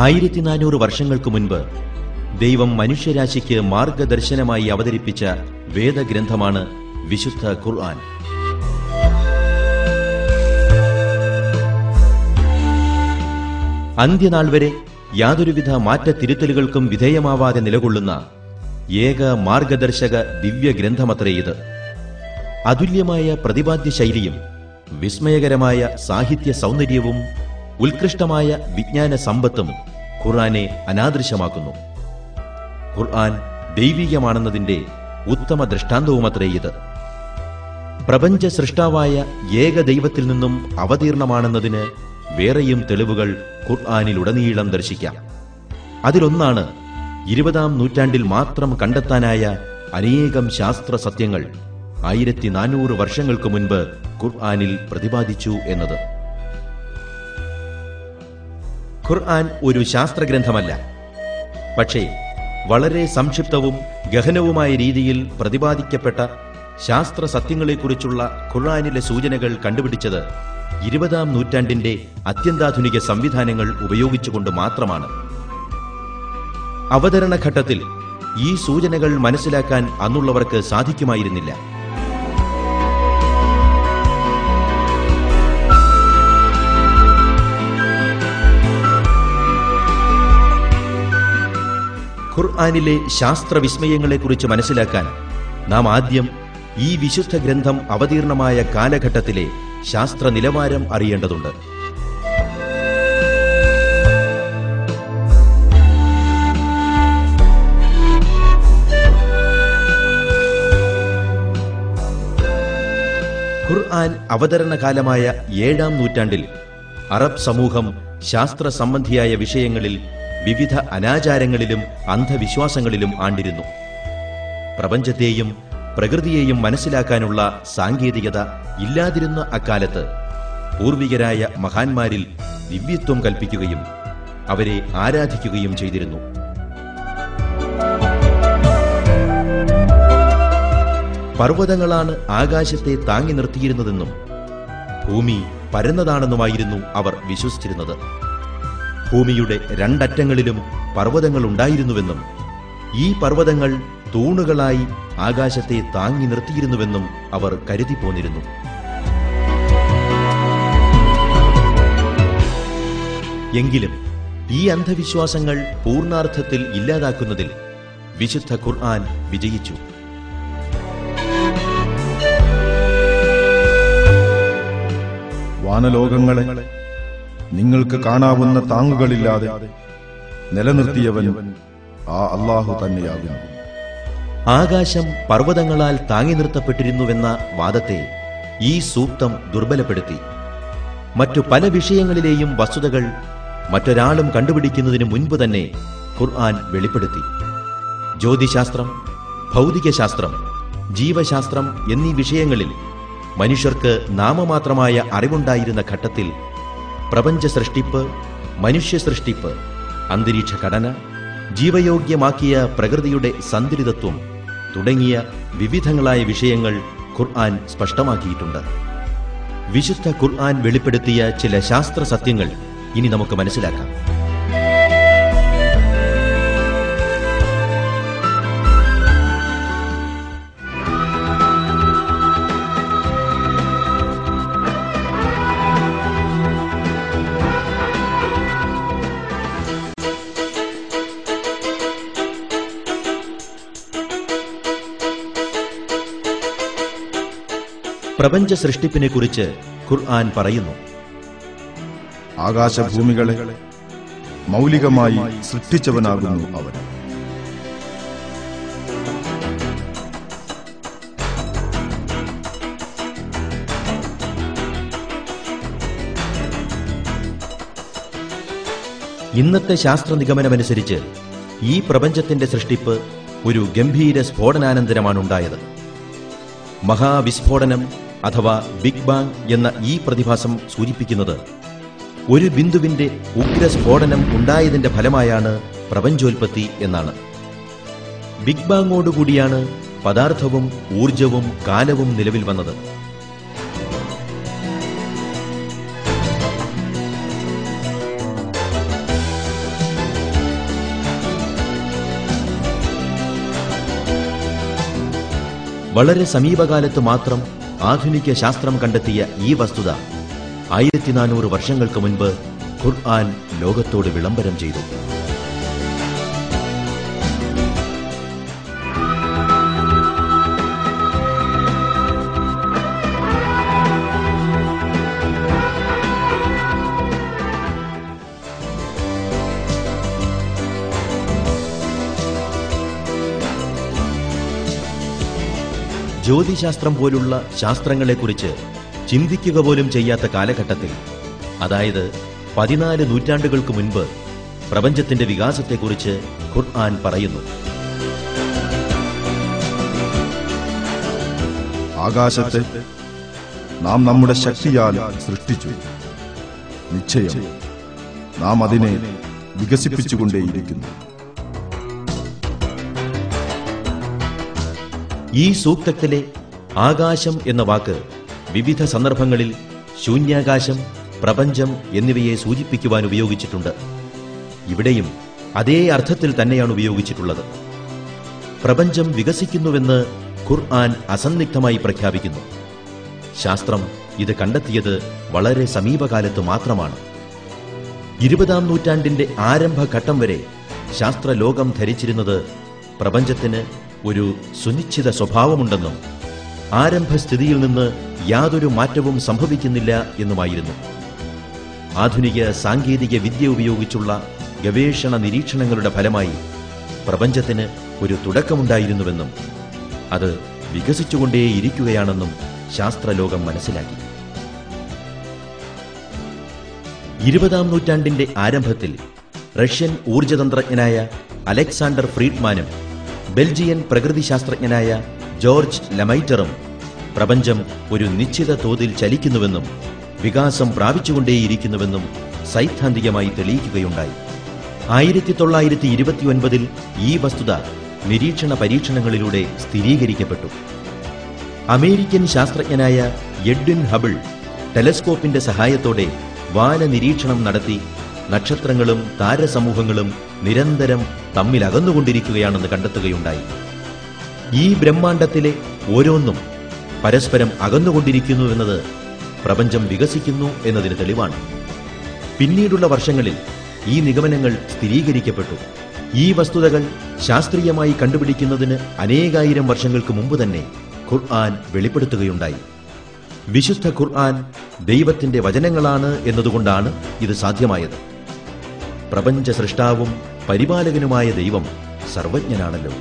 ആയിരത്തി നാനൂറ് വർഷങ്ങൾക്ക് മുൻപ് ദൈവം മനുഷ്യരാശിക്ക് മാർഗദർശനമായി അവതരിപ്പിച്ച വേദഗ്രന്ഥമാണ് വിശുദ്ധ ഖുർആൻ അന്ത്യനാൾ വരെ യാതൊരുവിധ മാറ്റത്തിരുത്തലുകൾക്കും വിധേയമാവാതെ നിലകൊള്ളുന്ന ഏക മാർഗദർശക ദിവ്യഗ്രന്ഥമത്രേ ഇത് അതുല്യമായ പ്രതിപാദ്യ ശൈലിയും വിസ്മയകരമായ സാഹിത്യ സൗന്ദര്യവും ഉത്കൃഷ്ടമായ വിജ്ഞാന സമ്പത്തും ഖുർആനെ അനാദൃശ്യമാക്കുന്നു ഖുർആൻ ദൈവികമാണെന്നതിന്റെ ഉത്തമ ദൃഷ്ടാന്തവുമത്രേ ഇത് പ്രപഞ്ച സൃഷ്ടാവായ ഏക ദൈവത്തിൽ നിന്നും അവതീർണമാണെന്നതിന് വേറെയും തെളിവുകൾ ഖുർആാനിലുടനീളം ദർശിക്കാം അതിലൊന്നാണ് ഇരുപതാം നൂറ്റാണ്ടിൽ മാത്രം കണ്ടെത്താനായ അനേകം ശാസ്ത്ര സത്യങ്ങൾ ആയിരത്തി നാനൂറ് വർഷങ്ങൾക്ക് മുൻപ് ഖുർആാനിൽ പ്രതിപാദിച്ചു എന്നത് ഖുർആൻ ഒരു ശാസ്ത്രഗ്രന്ഥമല്ല പക്ഷേ വളരെ സംക്ഷിപ്തവും ഗഹനവുമായ രീതിയിൽ പ്രതിപാദിക്കപ്പെട്ട ശാസ്ത്ര സത്യങ്ങളെക്കുറിച്ചുള്ള ഖുർആനിലെ സൂചനകൾ കണ്ടുപിടിച്ചത് ഇരുപതാം നൂറ്റാണ്ടിന്റെ അത്യന്താധുനിക സംവിധാനങ്ങൾ ഉപയോഗിച്ചുകൊണ്ട് മാത്രമാണ് അവതരണ ഘട്ടത്തിൽ ഈ സൂചനകൾ മനസ്സിലാക്കാൻ അന്നുള്ളവർക്ക് സാധിക്കുമായിരുന്നില്ല ഖുർആാനിലെ ശാസ്ത്രവിസ്മയങ്ങളെക്കുറിച്ച് മനസ്സിലാക്കാൻ നാം ആദ്യം ഈ വിശുദ്ധ ഗ്രന്ഥം അവതീർണമായ കാലഘട്ടത്തിലെ ശാസ്ത്ര നിലവാരം അറിയേണ്ടതുണ്ട് ഖുർആൻ അവതരണ കാലമായ ഏഴാം നൂറ്റാണ്ടിൽ അറബ് സമൂഹം ശാസ്ത്ര സംബന്ധിയായ വിഷയങ്ങളിൽ വിവിധ അനാചാരങ്ങളിലും അന്ധവിശ്വാസങ്ങളിലും ആണ്ടിരുന്നു പ്രപഞ്ചത്തെയും പ്രകൃതിയെയും മനസ്സിലാക്കാനുള്ള സാങ്കേതികത ഇല്ലാതിരുന്ന അക്കാലത്ത് പൂർവികരായ മഹാന്മാരിൽ ദിവ്യത്വം കൽപ്പിക്കുകയും അവരെ ആരാധിക്കുകയും ചെയ്തിരുന്നു പർവ്വതങ്ങളാണ് ആകാശത്തെ താങ്ങി നിർത്തിയിരുന്നതെന്നും ഭൂമി പരന്നതാണെന്നുമായിരുന്നു അവർ വിശ്വസിച്ചിരുന്നത് ഭൂമിയുടെ രണ്ടറ്റങ്ങളിലും പർവ്വതങ്ങൾ ഉണ്ടായിരുന്നുവെന്നും ഈ പർവ്വതങ്ങൾ തൂണുകളായി ആകാശത്തെ താങ്ങി നിർത്തിയിരുന്നുവെന്നും അവർ കരുതിപ്പോന്നിരുന്നു എങ്കിലും ഈ അന്ധവിശ്വാസങ്ങൾ പൂർണാർത്ഥത്തിൽ ഇല്ലാതാക്കുന്നതിൽ വിശുദ്ധ ഖുർആൻ വിജയിച്ചു വാനലോകങ്ങളെ നിങ്ങൾക്ക് കാണാവുന്ന താങ്ങുകളില്ലാതെ നിലനിർത്തിയവൻ ആ അള്ളാഹു തന്നെയാകുന്നു ആകാശം പർവ്വതങ്ങളാൽ താങ്ങി നിർത്തപ്പെട്ടിരുന്നുവെന്ന വാദത്തെ ഈ സൂക്തം ദുർബലപ്പെടുത്തി മറ്റു പല വിഷയങ്ങളിലെയും വസ്തുതകൾ മറ്റൊരാളും കണ്ടുപിടിക്കുന്നതിന് മുൻപ് തന്നെ ഖുർആൻ വെളിപ്പെടുത്തി ജ്യോതിശാസ്ത്രം ഭൗതികശാസ്ത്രം ജീവശാസ്ത്രം എന്നീ വിഷയങ്ങളിൽ മനുഷ്യർക്ക് നാമമാത്രമായ അറിവുണ്ടായിരുന്ന ഘട്ടത്തിൽ പ്രപഞ്ച സൃഷ്ടിപ്പ് മനുഷ്യ സൃഷ്ടിപ്പ് അന്തരീക്ഷ ഘടന ജീവയോഗ്യമാക്കിയ പ്രകൃതിയുടെ സന്തുലിതത്വം തുടങ്ങിയ വിവിധങ്ങളായ വിഷയങ്ങൾ ഖുർആൻ സ്പഷ്ടമാക്കിയിട്ടുണ്ട് വിശുദ്ധ ഖുർആൻ വെളിപ്പെടുത്തിയ ചില ശാസ്ത്ര സത്യങ്ങൾ ഇനി നമുക്ക് മനസ്സിലാക്കാം പ്രപഞ്ച സൃഷ്ടിപ്പിനെ കുറിച്ച് ഖുർആൻ പറയുന്നു ആകാശഭൂമികളെ മൗലികമായി സൃഷ്ടിച്ചവനാകുന്നു അവൻ ഇന്നത്തെ ശാസ്ത്ര നിഗമനമനുസരിച്ച് ഈ പ്രപഞ്ചത്തിന്റെ സൃഷ്ടിപ്പ് ഒരു ഗംഭീര സ്ഫോടനാനന്തരമാണ് ഉണ്ടായത് മഹാവിസ്ഫോടനം അഥവാ ബിഗ് ബാങ് എന്ന ഈ പ്രതിഭാസം സൂചിപ്പിക്കുന്നത് ഒരു ബിന്ദുവിന്റെ ഉഗ്രസ്ഫോടനം ഉണ്ടായതിന്റെ ഫലമായാണ് പ്രപഞ്ചോൽപത്തി എന്നാണ് ബിഗ് ബാങ്ങോടുകൂടിയാണ് പദാർത്ഥവും ഊർജവും കാലവും നിലവിൽ വന്നത് വളരെ സമീപകാലത്ത് മാത്രം ആധുനിക ശാസ്ത്രം കണ്ടെത്തിയ ഈ വസ്തുത ആയിരത്തി നാനൂറ് വർഷങ്ങൾക്ക് മുൻപ് ഖുർആൻ ലോകത്തോട് വിളംബരം ചെയ്തു ജ്യോതിശാസ്ത്രം പോലുള്ള ശാസ്ത്രങ്ങളെക്കുറിച്ച് ചിന്തിക്കുക പോലും ചെയ്യാത്ത കാലഘട്ടത്തിൽ അതായത് പതിനാല് നൂറ്റാണ്ടുകൾക്ക് മുൻപ് പ്രപഞ്ചത്തിന്റെ വികാസത്തെക്കുറിച്ച് ഖുർആൻ പറയുന്നു ആകാശത്തെ നാം നമ്മുടെ ശക്തിയാൽ സൃഷ്ടിച്ചു നിശ്ചയം നാം അതിനെ വികസിപ്പിച്ചുകൊണ്ടേയിരിക്കുന്നു ഈ സൂക്തത്തിലെ ആകാശം എന്ന വാക്ക് വിവിധ സന്ദർഭങ്ങളിൽ ശൂന്യാകാശം പ്രപഞ്ചം എന്നിവയെ സൂചിപ്പിക്കുവാൻ ഉപയോഗിച്ചിട്ടുണ്ട് ഇവിടെയും അതേ അർത്ഥത്തിൽ തന്നെയാണ് ഉപയോഗിച്ചിട്ടുള്ളത് പ്രപഞ്ചം വികസിക്കുന്നുവെന്ന് ഖുർആൻ അസന്നിഗ്ധമായി പ്രഖ്യാപിക്കുന്നു ശാസ്ത്രം ഇത് കണ്ടെത്തിയത് വളരെ സമീപകാലത്ത് മാത്രമാണ് ഇരുപതാം നൂറ്റാണ്ടിന്റെ ആരംഭഘട്ടം വരെ ശാസ്ത്രലോകം ധരിച്ചിരുന്നത് പ്രപഞ്ചത്തിന് ഒരു സുനിശ്ചിത സ്വഭാവമുണ്ടെന്നും ആരംഭസ്ഥിതിയിൽ നിന്ന് യാതൊരു മാറ്റവും സംഭവിക്കുന്നില്ല എന്നുമായിരുന്നു ആധുനിക സാങ്കേതിക വിദ്യ ഉപയോഗിച്ചുള്ള ഗവേഷണ നിരീക്ഷണങ്ങളുടെ ഫലമായി പ്രപഞ്ചത്തിന് ഒരു തുടക്കമുണ്ടായിരുന്നുവെന്നും അത് വികസിച്ചുകൊണ്ടേയിരിക്കുകയാണെന്നും ശാസ്ത്രലോകം മനസ്സിലാക്കി ഇരുപതാം നൂറ്റാണ്ടിന്റെ ആരംഭത്തിൽ റഷ്യൻ ഊർജതന്ത്രജ്ഞനായ അലക്സാണ്ടർ ഫ്രീഡ്മാനും ബെൽജിയൻ പ്രകൃതിശാസ്ത്രജ്ഞനായ ജോർജ് ലമൈറ്ററും പ്രപഞ്ചം ഒരു നിശ്ചിത തോതിൽ ചലിക്കുന്നുവെന്നും വികാസം പ്രാപിച്ചുകൊണ്ടേയിരിക്കുന്നുവെന്നും സൈദ്ധാന്തികമായി തെളിയിക്കുകയുണ്ടായി ആയിരത്തി തൊള്ളായിരത്തി ഇരുപത്തിയൊൻപതിൽ ഈ വസ്തുത നിരീക്ഷണ പരീക്ഷണങ്ങളിലൂടെ സ്ഥിരീകരിക്കപ്പെട്ടു അമേരിക്കൻ ശാസ്ത്രജ്ഞനായ എഡ്വിൻ ഹബിൾ ടെലസ്കോപ്പിന്റെ സഹായത്തോടെ വാന നിരീക്ഷണം നടത്തി നക്ഷത്രങ്ങളും താരസമൂഹങ്ങളും നിരന്തരം തമ്മിൽ അകന്നുകൊണ്ടിരിക്കുകയാണെന്ന് കണ്ടെത്തുകയുണ്ടായി ഈ ബ്രഹ്മാണ്ടത്തിലെ ഓരോന്നും പരസ്പരം അകന്നുകൊണ്ടിരിക്കുന്നു എന്നത് പ്രപഞ്ചം വികസിക്കുന്നു എന്നതിന് തെളിവാണ് പിന്നീടുള്ള വർഷങ്ങളിൽ ഈ നിഗമനങ്ങൾ സ്ഥിരീകരിക്കപ്പെട്ടു ഈ വസ്തുതകൾ ശാസ്ത്രീയമായി കണ്ടുപിടിക്കുന്നതിന് അനേകായിരം വർഷങ്ങൾക്ക് മുമ്പ് തന്നെ ഖുർആൻ വെളിപ്പെടുത്തുകയുണ്ടായി വിശുദ്ധ ഖുർആൻ ദൈവത്തിന്റെ വചനങ്ങളാണ് എന്നതുകൊണ്ടാണ് ഇത് സാധ്യമായത് പ്രപഞ്ച സൃഷ്ടാവും പരിപാലകനുമായ ദൈവം സർവജ്ഞനാണല്ലോ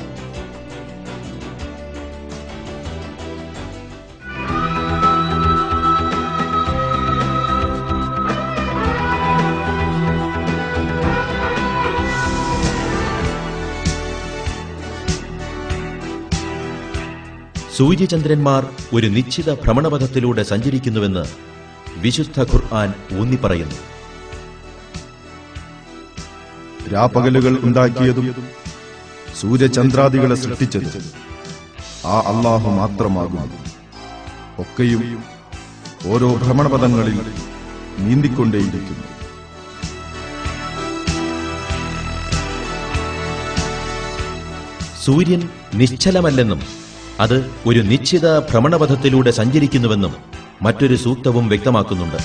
സൂര്യചന്ദ്രന്മാർ ഒരു നിശ്ചിത ഭ്രമണപഥത്തിലൂടെ സഞ്ചരിക്കുന്നുവെന്ന് വിശുദ്ധ ഖുർആൻ ഊന്നിപ്പറയുന്നു രാപ്പകലുകൾ ഉണ്ടാക്കിയതും സൂര്യചന്ദ്രാദികളെ സൃഷ്ടിച്ചതും ആ അള്ളാഹു മാത്രമാകുന്നു ഒക്കെയും ഓരോ ഭ്രമണപഥങ്ങളിൽ നീന്തിക്കൊണ്ടേയിരിക്കുന്നു സൂര്യൻ നിശ്ചലമല്ലെന്നും അത് ഒരു നിശ്ചിത ഭ്രമണപഥത്തിലൂടെ സഞ്ചരിക്കുന്നുവെന്നും മറ്റൊരു സൂക്തവും വ്യക്തമാക്കുന്നുണ്ട്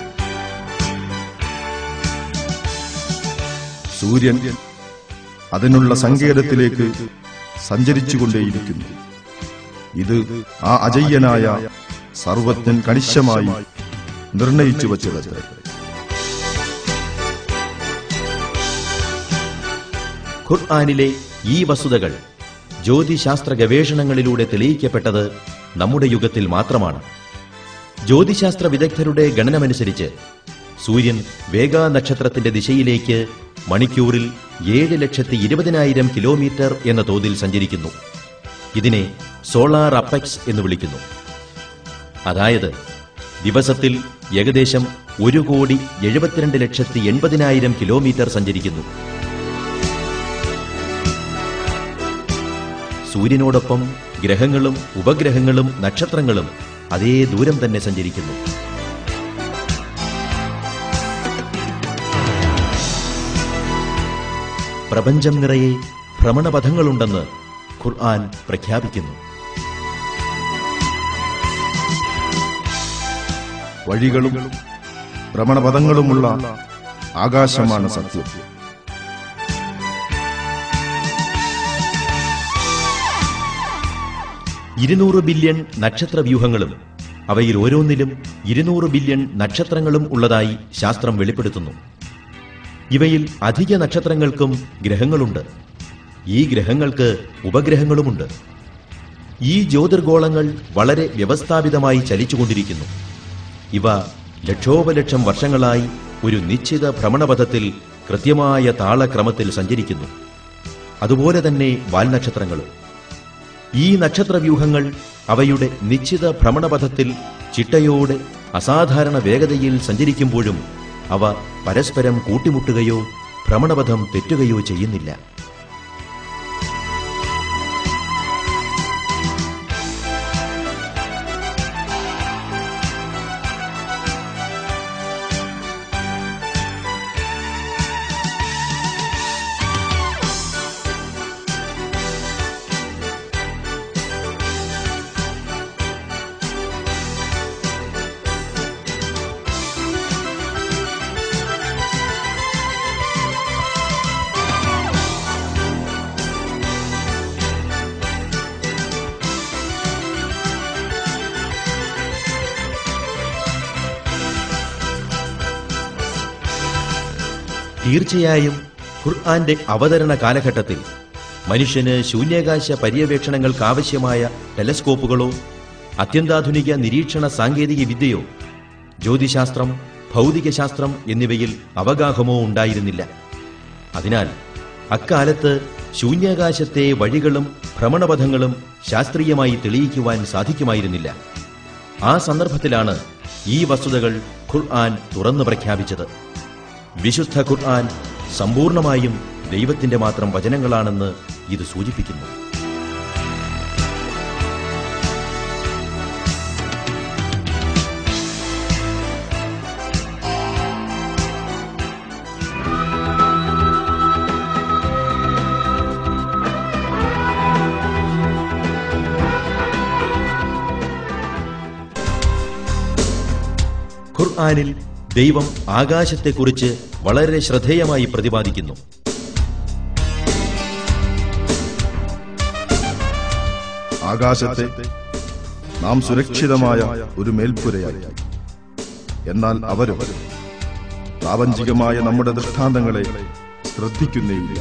സൂര്യൻ അതിനുള്ള സങ്കേതത്തിലേക്ക് സഞ്ചരിച്ചുകൊണ്ടേയിരിക്കുന്നു ഇത് ആ അജയ്യനായ സർവജ്ഞൻ കണിശമായി നിർണയിച്ചു വച്ചതത്രേ ഖുർആാനിലെ ഈ വസ്തുതകൾ ജ്യോതിശാസ്ത്ര ഗവേഷണങ്ങളിലൂടെ തെളിയിക്കപ്പെട്ടത് നമ്മുടെ യുഗത്തിൽ മാത്രമാണ് ജ്യോതിശാസ്ത്ര വിദഗ്ധരുടെ ഗണനമനുസരിച്ച് സൂര്യൻ വേഗ നക്ഷത്രത്തിന്റെ ദിശയിലേക്ക് മണിക്കൂറിൽ ഏഴ് ലക്ഷത്തി ഇരുപതിനായിരം കിലോമീറ്റർ എന്ന തോതിൽ സഞ്ചരിക്കുന്നു ഇതിനെ സോളാർ അപ്പെക്സ് എന്ന് വിളിക്കുന്നു അതായത് ദിവസത്തിൽ ഏകദേശം ഒരു കോടി എഴുപത്തിരണ്ട് ലക്ഷത്തി എൺപതിനായിരം കിലോമീറ്റർ സഞ്ചരിക്കുന്നു സൂര്യനോടൊപ്പം ഗ്രഹങ്ങളും ഉപഗ്രഹങ്ങളും നക്ഷത്രങ്ങളും അതേ ദൂരം തന്നെ സഞ്ചരിക്കുന്നു പ്രപഞ്ചം നിറയെ ഭ്രമണപഥങ്ങളുണ്ടെന്ന് ഖുർആൻ പ്രഖ്യാപിക്കുന്നു വഴികളും ഭ്രമണപഥങ്ങളുമുള്ള ആകാശമാണ് സത്യം ഇരുന്നൂറ് ബില്യൺ നക്ഷത്രവ്യൂഹങ്ങളും അവയിൽ ഓരോന്നിലും ഇരുന്നൂറ് ബില്യൺ നക്ഷത്രങ്ങളും ഉള്ളതായി ശാസ്ത്രം വെളിപ്പെടുത്തുന്നു ഇവയിൽ അധിക നക്ഷത്രങ്ങൾക്കും ഗ്രഹങ്ങളുണ്ട് ഈ ഗ്രഹങ്ങൾക്ക് ഉപഗ്രഹങ്ങളുമുണ്ട് ഈ ജ്യോതിർഗോളങ്ങൾ വളരെ വ്യവസ്ഥാപിതമായി ചലിച്ചുകൊണ്ടിരിക്കുന്നു ഇവ ലക്ഷോപലക്ഷം വർഷങ്ങളായി ഒരു നിശ്ചിത ഭ്രമണപഥത്തിൽ കൃത്യമായ താളക്രമത്തിൽ സഞ്ചരിക്കുന്നു അതുപോലെ തന്നെ വാൽനക്ഷത്രങ്ങളും ഈ നക്ഷത്രവ്യൂഹങ്ങൾ അവയുടെ നിശ്ചിത ഭ്രമണപഥത്തിൽ ചിട്ടയോടെ അസാധാരണ വേഗതയിൽ സഞ്ചരിക്കുമ്പോഴും അവ പരസ്പരം കൂട്ടിമുട്ടുകയോ ഭ്രമണപഥം തെറ്റുകയോ ചെയ്യുന്നില്ല തീർച്ചയായും ഖുർആന്റെ അവതരണ കാലഘട്ടത്തിൽ മനുഷ്യന് ശൂന്യാകാശ പര്യവേക്ഷണങ്ങൾക്കാവശ്യമായ ടെലസ്കോപ്പുകളോ അത്യന്താധുനിക നിരീക്ഷണ സാങ്കേതിക വിദ്യയോ ജ്യോതിശാസ്ത്രം ഭൗതികശാസ്ത്രം എന്നിവയിൽ അവഗാഹമോ ഉണ്ടായിരുന്നില്ല അതിനാൽ അക്കാലത്ത് ശൂന്യാകാശത്തെ വഴികളും ഭ്രമണപഥങ്ങളും ശാസ്ത്രീയമായി തെളിയിക്കുവാൻ സാധിക്കുമായിരുന്നില്ല ആ സന്ദർഭത്തിലാണ് ഈ വസ്തുതകൾ ഖുർആൻ തുറന്നു പ്രഖ്യാപിച്ചത് വിശുദ്ധ ഖുർആൻ സമ്പൂർണമായും ദൈവത്തിന്റെ മാത്രം വചനങ്ങളാണെന്ന് ഇത് സൂചിപ്പിക്കുന്നു ഖുർആനിൽ ദൈവം ആകാശത്തെക്കുറിച്ച് വളരെ ശ്രദ്ധേയമായി പ്രതിപാദിക്കുന്നു ആകാശത്തെ നാം സുരക്ഷിതമായ ഒരു മേൽപ്പുരയായി എന്നാൽ അവരും പ്രാപഞ്ചികമായ നമ്മുടെ ദൃഷ്ടാന്തങ്ങളെ ശ്രദ്ധിക്കുന്നേയില്ല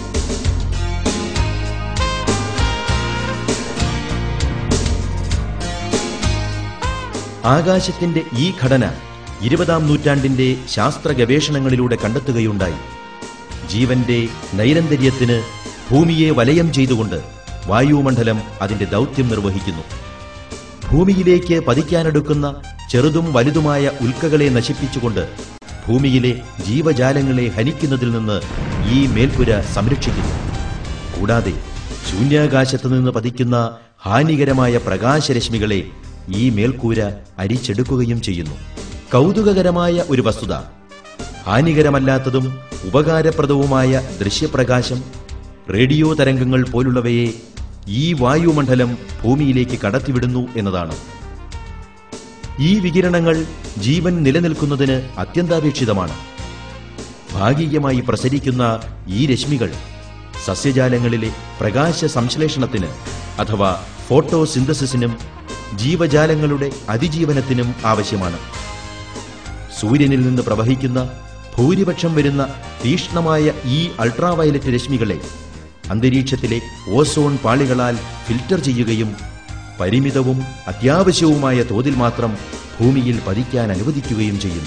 ആകാശത്തിന്റെ ഈ ഘടന ഇരുപതാം നൂറ്റാണ്ടിന്റെ ശാസ്ത്ര ഗവേഷണങ്ങളിലൂടെ കണ്ടെത്തുകയുണ്ടായി ജീവന്റെ നൈരന്തര്യത്തിന് ഭൂമിയെ വലയം ചെയ്തുകൊണ്ട് വായുമണ്ഡലം അതിന്റെ ദൗത്യം നിർവഹിക്കുന്നു ഭൂമിയിലേക്ക് പതിക്കാനെടുക്കുന്ന ചെറുതും വലുതുമായ ഉൽക്കകളെ നശിപ്പിച്ചുകൊണ്ട് ഭൂമിയിലെ ജീവജാലങ്ങളെ ഹനിക്കുന്നതിൽ നിന്ന് ഈ മേൽപ്പുര സംരക്ഷിക്കുന്നു കൂടാതെ ശൂന്യാകാശത്ത് നിന്ന് പതിക്കുന്ന ഹാനികരമായ പ്രകാശരശ്മികളെ ഈ മേൽക്കൂര അരിച്ചെടുക്കുകയും ചെയ്യുന്നു കൗതുകകരമായ ഒരു വസ്തുത ഹാനികരമല്ലാത്തതും ഉപകാരപ്രദവുമായ ദൃശ്യപ്രകാശം റേഡിയോ തരംഗങ്ങൾ പോലുള്ളവയെ ഈ വായുമണ്ഡലം ഭൂമിയിലേക്ക് കടത്തിവിടുന്നു എന്നതാണ് ഈ വികിരണങ്ങൾ ജീവൻ നിലനിൽക്കുന്നതിന് അത്യന്താപേക്ഷിതമാണ് ഭാഗികമായി പ്രസരിക്കുന്ന ഈ രശ്മികൾ സസ്യജാലങ്ങളിലെ പ്രകാശ സംശ്ലേഷണത്തിന് അഥവാ ഫോട്ടോസിന്തസിസിനും ജീവജാലങ്ങളുടെ അതിജീവനത്തിനും ആവശ്യമാണ് സൂര്യനിൽ നിന്ന് പ്രവഹിക്കുന്ന ഭൂരിപക്ഷം വരുന്ന തീക്ഷ്ണമായ ഈ അൾട്രാവയലറ്റ് രശ്മികളെ അന്തരീക്ഷത്തിലെ ഓസോൺ പാളികളാൽ ഫിൽറ്റർ ചെയ്യുകയും പരിമിതവും അത്യാവശ്യവുമായ തോതിൽ മാത്രം ഭൂമിയിൽ പതിക്കാൻ അനുവദിക്കുകയും ചെയ്യുന്നു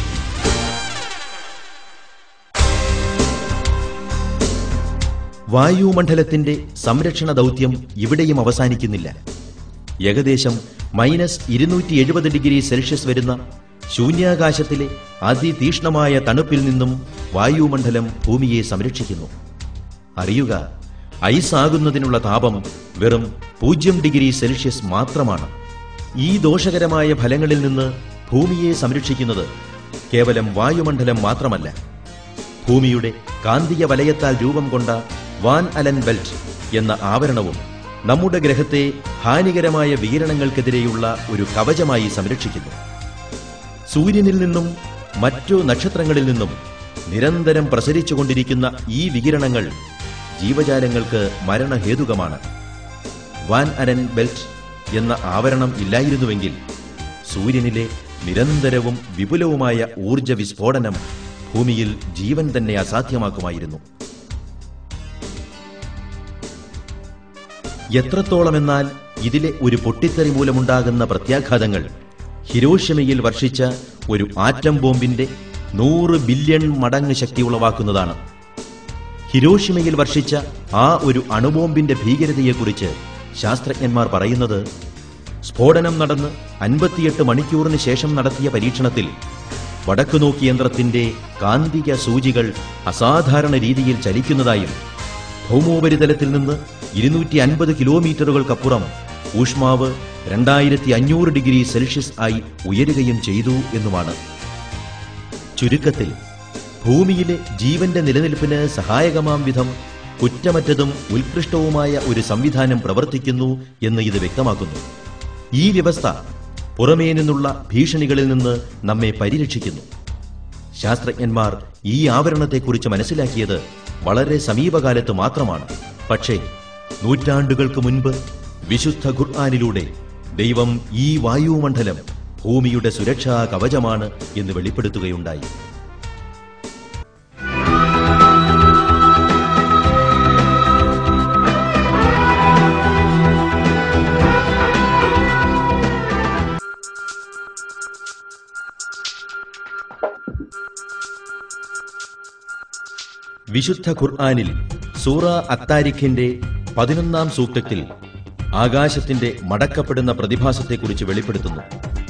വായുമണ്ഡലത്തിന്റെ സംരക്ഷണ ദൗത്യം ഇവിടെയും അവസാനിക്കുന്നില്ല ഏകദേശം മൈനസ് ഇരുന്നൂറ്റി എഴുപത് ഡിഗ്രി സെൽഷ്യസ് വരുന്ന ശൂന്യാകാശത്തിലെ അതിതീക്ഷ്ണമായ തണുപ്പിൽ നിന്നും വായുമണ്ഡലം ഭൂമിയെ സംരക്ഷിക്കുന്നു അറിയുക ഐസ് ആകുന്നതിനുള്ള താപം വെറും പൂജ്യം ഡിഗ്രി സെൽഷ്യസ് മാത്രമാണ് ഈ ദോഷകരമായ ഫലങ്ങളിൽ നിന്ന് ഭൂമിയെ സംരക്ഷിക്കുന്നത് കേവലം വായുമണ്ഡലം മാത്രമല്ല ഭൂമിയുടെ കാന്തിക വലയത്താൽ രൂപം കൊണ്ട വാൻ അലൻ ബെൽറ്റ് എന്ന ആവരണവും നമ്മുടെ ഗ്രഹത്തെ ഹാനികരമായ വികിരണങ്ങൾക്കെതിരെയുള്ള ഒരു കവചമായി സംരക്ഷിക്കുന്നു സൂര്യനിൽ നിന്നും മറ്റു നക്ഷത്രങ്ങളിൽ നിന്നും നിരന്തരം പ്രസരിച്ചുകൊണ്ടിരിക്കുന്ന ഈ വികിരണങ്ങൾ ജീവജാലങ്ങൾക്ക് മരണഹേതുകമാണ് വാൻ അരൻ ബെൽറ്റ് എന്ന ആവരണം ഇല്ലായിരുന്നുവെങ്കിൽ സൂര്യനിലെ നിരന്തരവും വിപുലവുമായ ഊർജ വിസ്ഫോടനം ഭൂമിയിൽ ജീവൻ തന്നെ അസാധ്യമാക്കുമായിരുന്നു എത്രത്തോളമെന്നാൽ ഇതിലെ ഒരു പൊട്ടിത്തെറി മൂലമുണ്ടാകുന്ന പ്രത്യാഘാതങ്ങൾ ഹിരോഷിമയിൽ വർഷിച്ച ഒരു ആറ്റം ബോംബിന്റെ നൂറ് ബില്യൺ മടങ്ങ് ശക്തി ഉളവാക്കുന്നതാണ് ഹിരോഷിമയിൽ വർഷിച്ച ആ ഒരു അണുബോംബിന്റെ ഭീകരതയെക്കുറിച്ച് ശാസ്ത്രജ്ഞന്മാർ പറയുന്നത് സ്ഫോടനം നടന്ന് അൻപത്തിയെട്ട് മണിക്കൂറിന് ശേഷം നടത്തിയ പരീക്ഷണത്തിൽ വടക്കുനോക്കി യന്ത്രത്തിന്റെ കാന്തിക സൂചികൾ അസാധാരണ രീതിയിൽ ചലിക്കുന്നതായും ഭൗമോപരിതലത്തിൽ നിന്ന് ഇരുന്നൂറ്റി അൻപത് കിലോമീറ്ററുകൾക്കപ്പുറം ഊഷ്മാവ് രണ്ടായിരത്തി അഞ്ഞൂറ് ഡിഗ്രി സെൽഷ്യസ് ആയി ഉയരുകയും ചെയ്തു എന്നുമാണ് ചുരുക്കത്തിൽ ഭൂമിയിലെ ജീവന്റെ നിലനിൽപ്പിന് സഹായകമാം വിധം കുറ്റമറ്റതും ഉത്കൃഷ്ടവുമായ ഒരു സംവിധാനം പ്രവർത്തിക്കുന്നു എന്ന് ഇത് വ്യക്തമാക്കുന്നു ഈ വ്യവസ്ഥ പുറമേ നിന്നുള്ള ഭീഷണികളിൽ നിന്ന് നമ്മെ പരിരക്ഷിക്കുന്നു ശാസ്ത്രജ്ഞന്മാർ ഈ ആവരണത്തെക്കുറിച്ച് മനസ്സിലാക്കിയത് വളരെ സമീപകാലത്ത് മാത്രമാണ് പക്ഷേ നൂറ്റാണ്ടുകൾക്ക് മുൻപ് വിശുദ്ധ ഖുർആാനിലൂടെ ദൈവം ഈ വായുമണ്ഡലം ഭൂമിയുടെ സുരക്ഷാ കവചമാണ് എന്ന് വെളിപ്പെടുത്തുകയുണ്ടായി വിശുദ്ധ ഖുർആാനിൽ സൂറ അത്താരിഖിന്റെ പതിനൊന്നാം സൂക്തത്തിൽ ആകാശത്തിന്റെ മടക്കപ്പെടുന്ന പ്രതിഭാസത്തെക്കുറിച്ച് വെളിപ്പെടുത്തുന്നു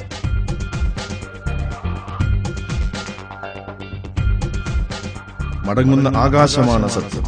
മടങ്ങുന്ന ആകാശമാണ് സത്യം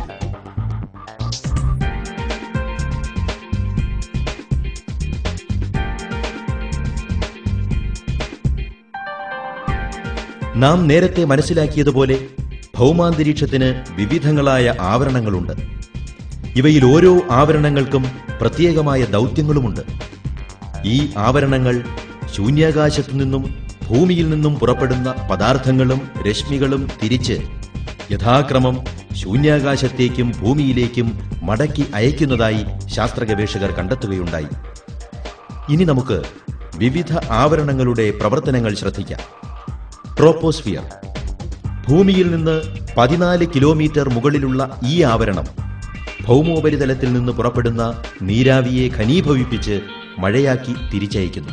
നാം നേരത്തെ മനസ്സിലാക്കിയതുപോലെ ഭൗമാന്തരീക്ഷത്തിന് വിവിധങ്ങളായ ആവരണങ്ങളുണ്ട് ഇവയിൽ ഓരോ ആവരണങ്ങൾക്കും പ്രത്യേകമായ ദൗത്യങ്ങളുമുണ്ട് ഈ ആവരണങ്ങൾ ശൂന്യാകാശത്തു നിന്നും ഭൂമിയിൽ നിന്നും പുറപ്പെടുന്ന പദാർത്ഥങ്ങളും രശ്മികളും തിരിച്ച് യഥാക്രമം ശൂന്യാകാശത്തേക്കും ഭൂമിയിലേക്കും മടക്കി അയക്കുന്നതായി ശാസ്ത്ര ഗവേഷകർ കണ്ടെത്തുകയുണ്ടായി ഇനി നമുക്ക് വിവിധ ആവരണങ്ങളുടെ പ്രവർത്തനങ്ങൾ ശ്രദ്ധിക്കാം ട്രോപ്പോസ്ഫിയർ ഭൂമിയിൽ നിന്ന് പതിനാല് കിലോമീറ്റർ മുകളിലുള്ള ഈ ആവരണം ഭൗമോപരിതലത്തിൽ നിന്ന് പുറപ്പെടുന്ന നീരാവിയെ ഘനീഭവിപ്പിച്ച് മഴയാക്കി തിരിച്ചയക്കുന്നു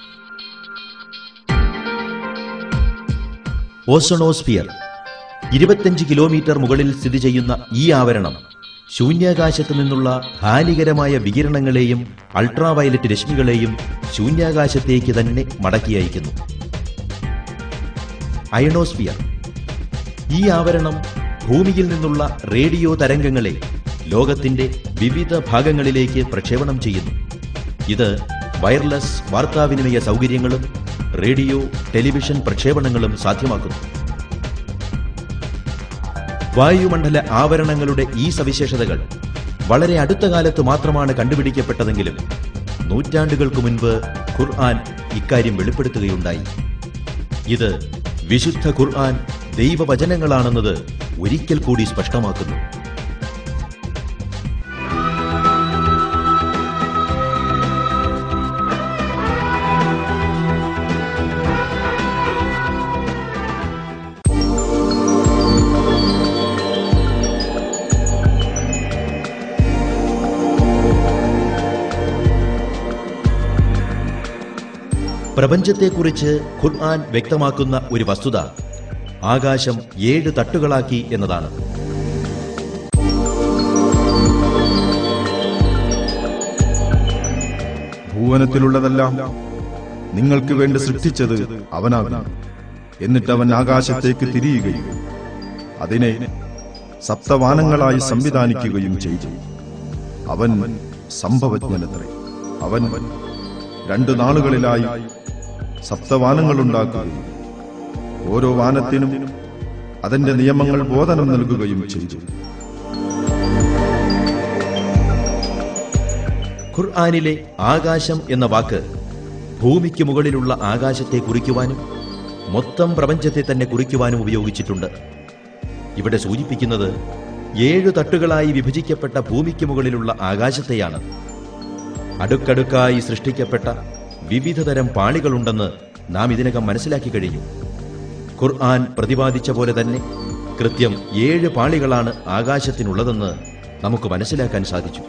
ഓസണോസ്ഫിയർ ഇരുപത്തഞ്ച് കിലോമീറ്റർ മുകളിൽ സ്ഥിതി ചെയ്യുന്ന ഈ ആവരണം ശൂന്യാകാശത്തു നിന്നുള്ള ഹാനികരമായ വികിരണങ്ങളെയും അൾട്രാവയലറ്റ് രശ്മികളെയും ശൂന്യാകാശത്തേക്ക് തന്നെ മടക്കി അയക്കുന്നു അയണോസ്ഫിയർ ഈ ആവരണം ഭൂമിയിൽ നിന്നുള്ള റേഡിയോ തരംഗങ്ങളെ ലോകത്തിന്റെ വിവിധ ഭാഗങ്ങളിലേക്ക് പ്രക്ഷേപണം ചെയ്യുന്നു ഇത് വയർലെസ് വാർത്താവിനിമയ സൗകര്യങ്ങളും റേഡിയോ ടെലിവിഷൻ പ്രക്ഷേപണങ്ങളും സാധ്യമാക്കുന്നു വായുമണ്ഡല ആവരണങ്ങളുടെ ഈ സവിശേഷതകൾ വളരെ അടുത്ത കാലത്ത് മാത്രമാണ് കണ്ടുപിടിക്കപ്പെട്ടതെങ്കിലും നൂറ്റാണ്ടുകൾക്ക് മുൻപ് ഖുർആൻ ഇക്കാര്യം വെളിപ്പെടുത്തുകയുണ്ടായി ഇത് വിശുദ്ധ ഖുർആൻ ദൈവവചനങ്ങളാണെന്നത് ഒരിക്കൽ കൂടി സ്പഷ്ടമാക്കുന്നു പ്രപഞ്ചത്തെക്കുറിച്ച് ഖുർആൻ വ്യക്തമാക്കുന്ന ഒരു വസ്തുത ആകാശം ഏഴ് തട്ടുകളാക്കി എന്നതാണ് ഭുവനത്തിലുള്ളതെല്ലാം നിങ്ങൾക്ക് വേണ്ടി സൃഷ്ടിച്ചത് അവനാകുന്നു എന്നിട്ട് അവൻ ആകാശത്തേക്ക് തിരിയുകയും അതിനെ സപ്തവാനങ്ങളായി സംവിധാനിക്കുകയും ചെയ്തു അവൻ സംഭവജ്ഞനത്രേ അവൻ രണ്ടു നാളുകളിലായി സപ്തവാനങ്ങളുണ്ടാക്കുകയും ഓരോ വാനത്തിനും അതിന്റെ നിയമങ്ങൾ ബോധനം നൽകുകയും ചെയ്തു ഖുർആനിലെ ആകാശം എന്ന വാക്ക് ഭൂമിക്ക് മുകളിലുള്ള ആകാശത്തെ കുറിക്കുവാനും മൊത്തം പ്രപഞ്ചത്തെ തന്നെ കുറിക്കുവാനും ഉപയോഗിച്ചിട്ടുണ്ട് ഇവിടെ സൂചിപ്പിക്കുന്നത് ഏഴു തട്ടുകളായി വിഭജിക്കപ്പെട്ട ഭൂമിക്ക് മുകളിലുള്ള ആകാശത്തെയാണ് അടുക്കടുക്കായി സൃഷ്ടിക്കപ്പെട്ട വിവിധതരം പാളികളുണ്ടെന്ന് നാം ഇതിനകം മനസ്സിലാക്കി കഴിഞ്ഞു ഖുർആൻ പ്രതിപാദിച്ച പോലെ തന്നെ കൃത്യം ഏഴ് പാളികളാണ് ആകാശത്തിനുള്ളതെന്ന് നമുക്ക് മനസ്സിലാക്കാൻ സാധിച്ചു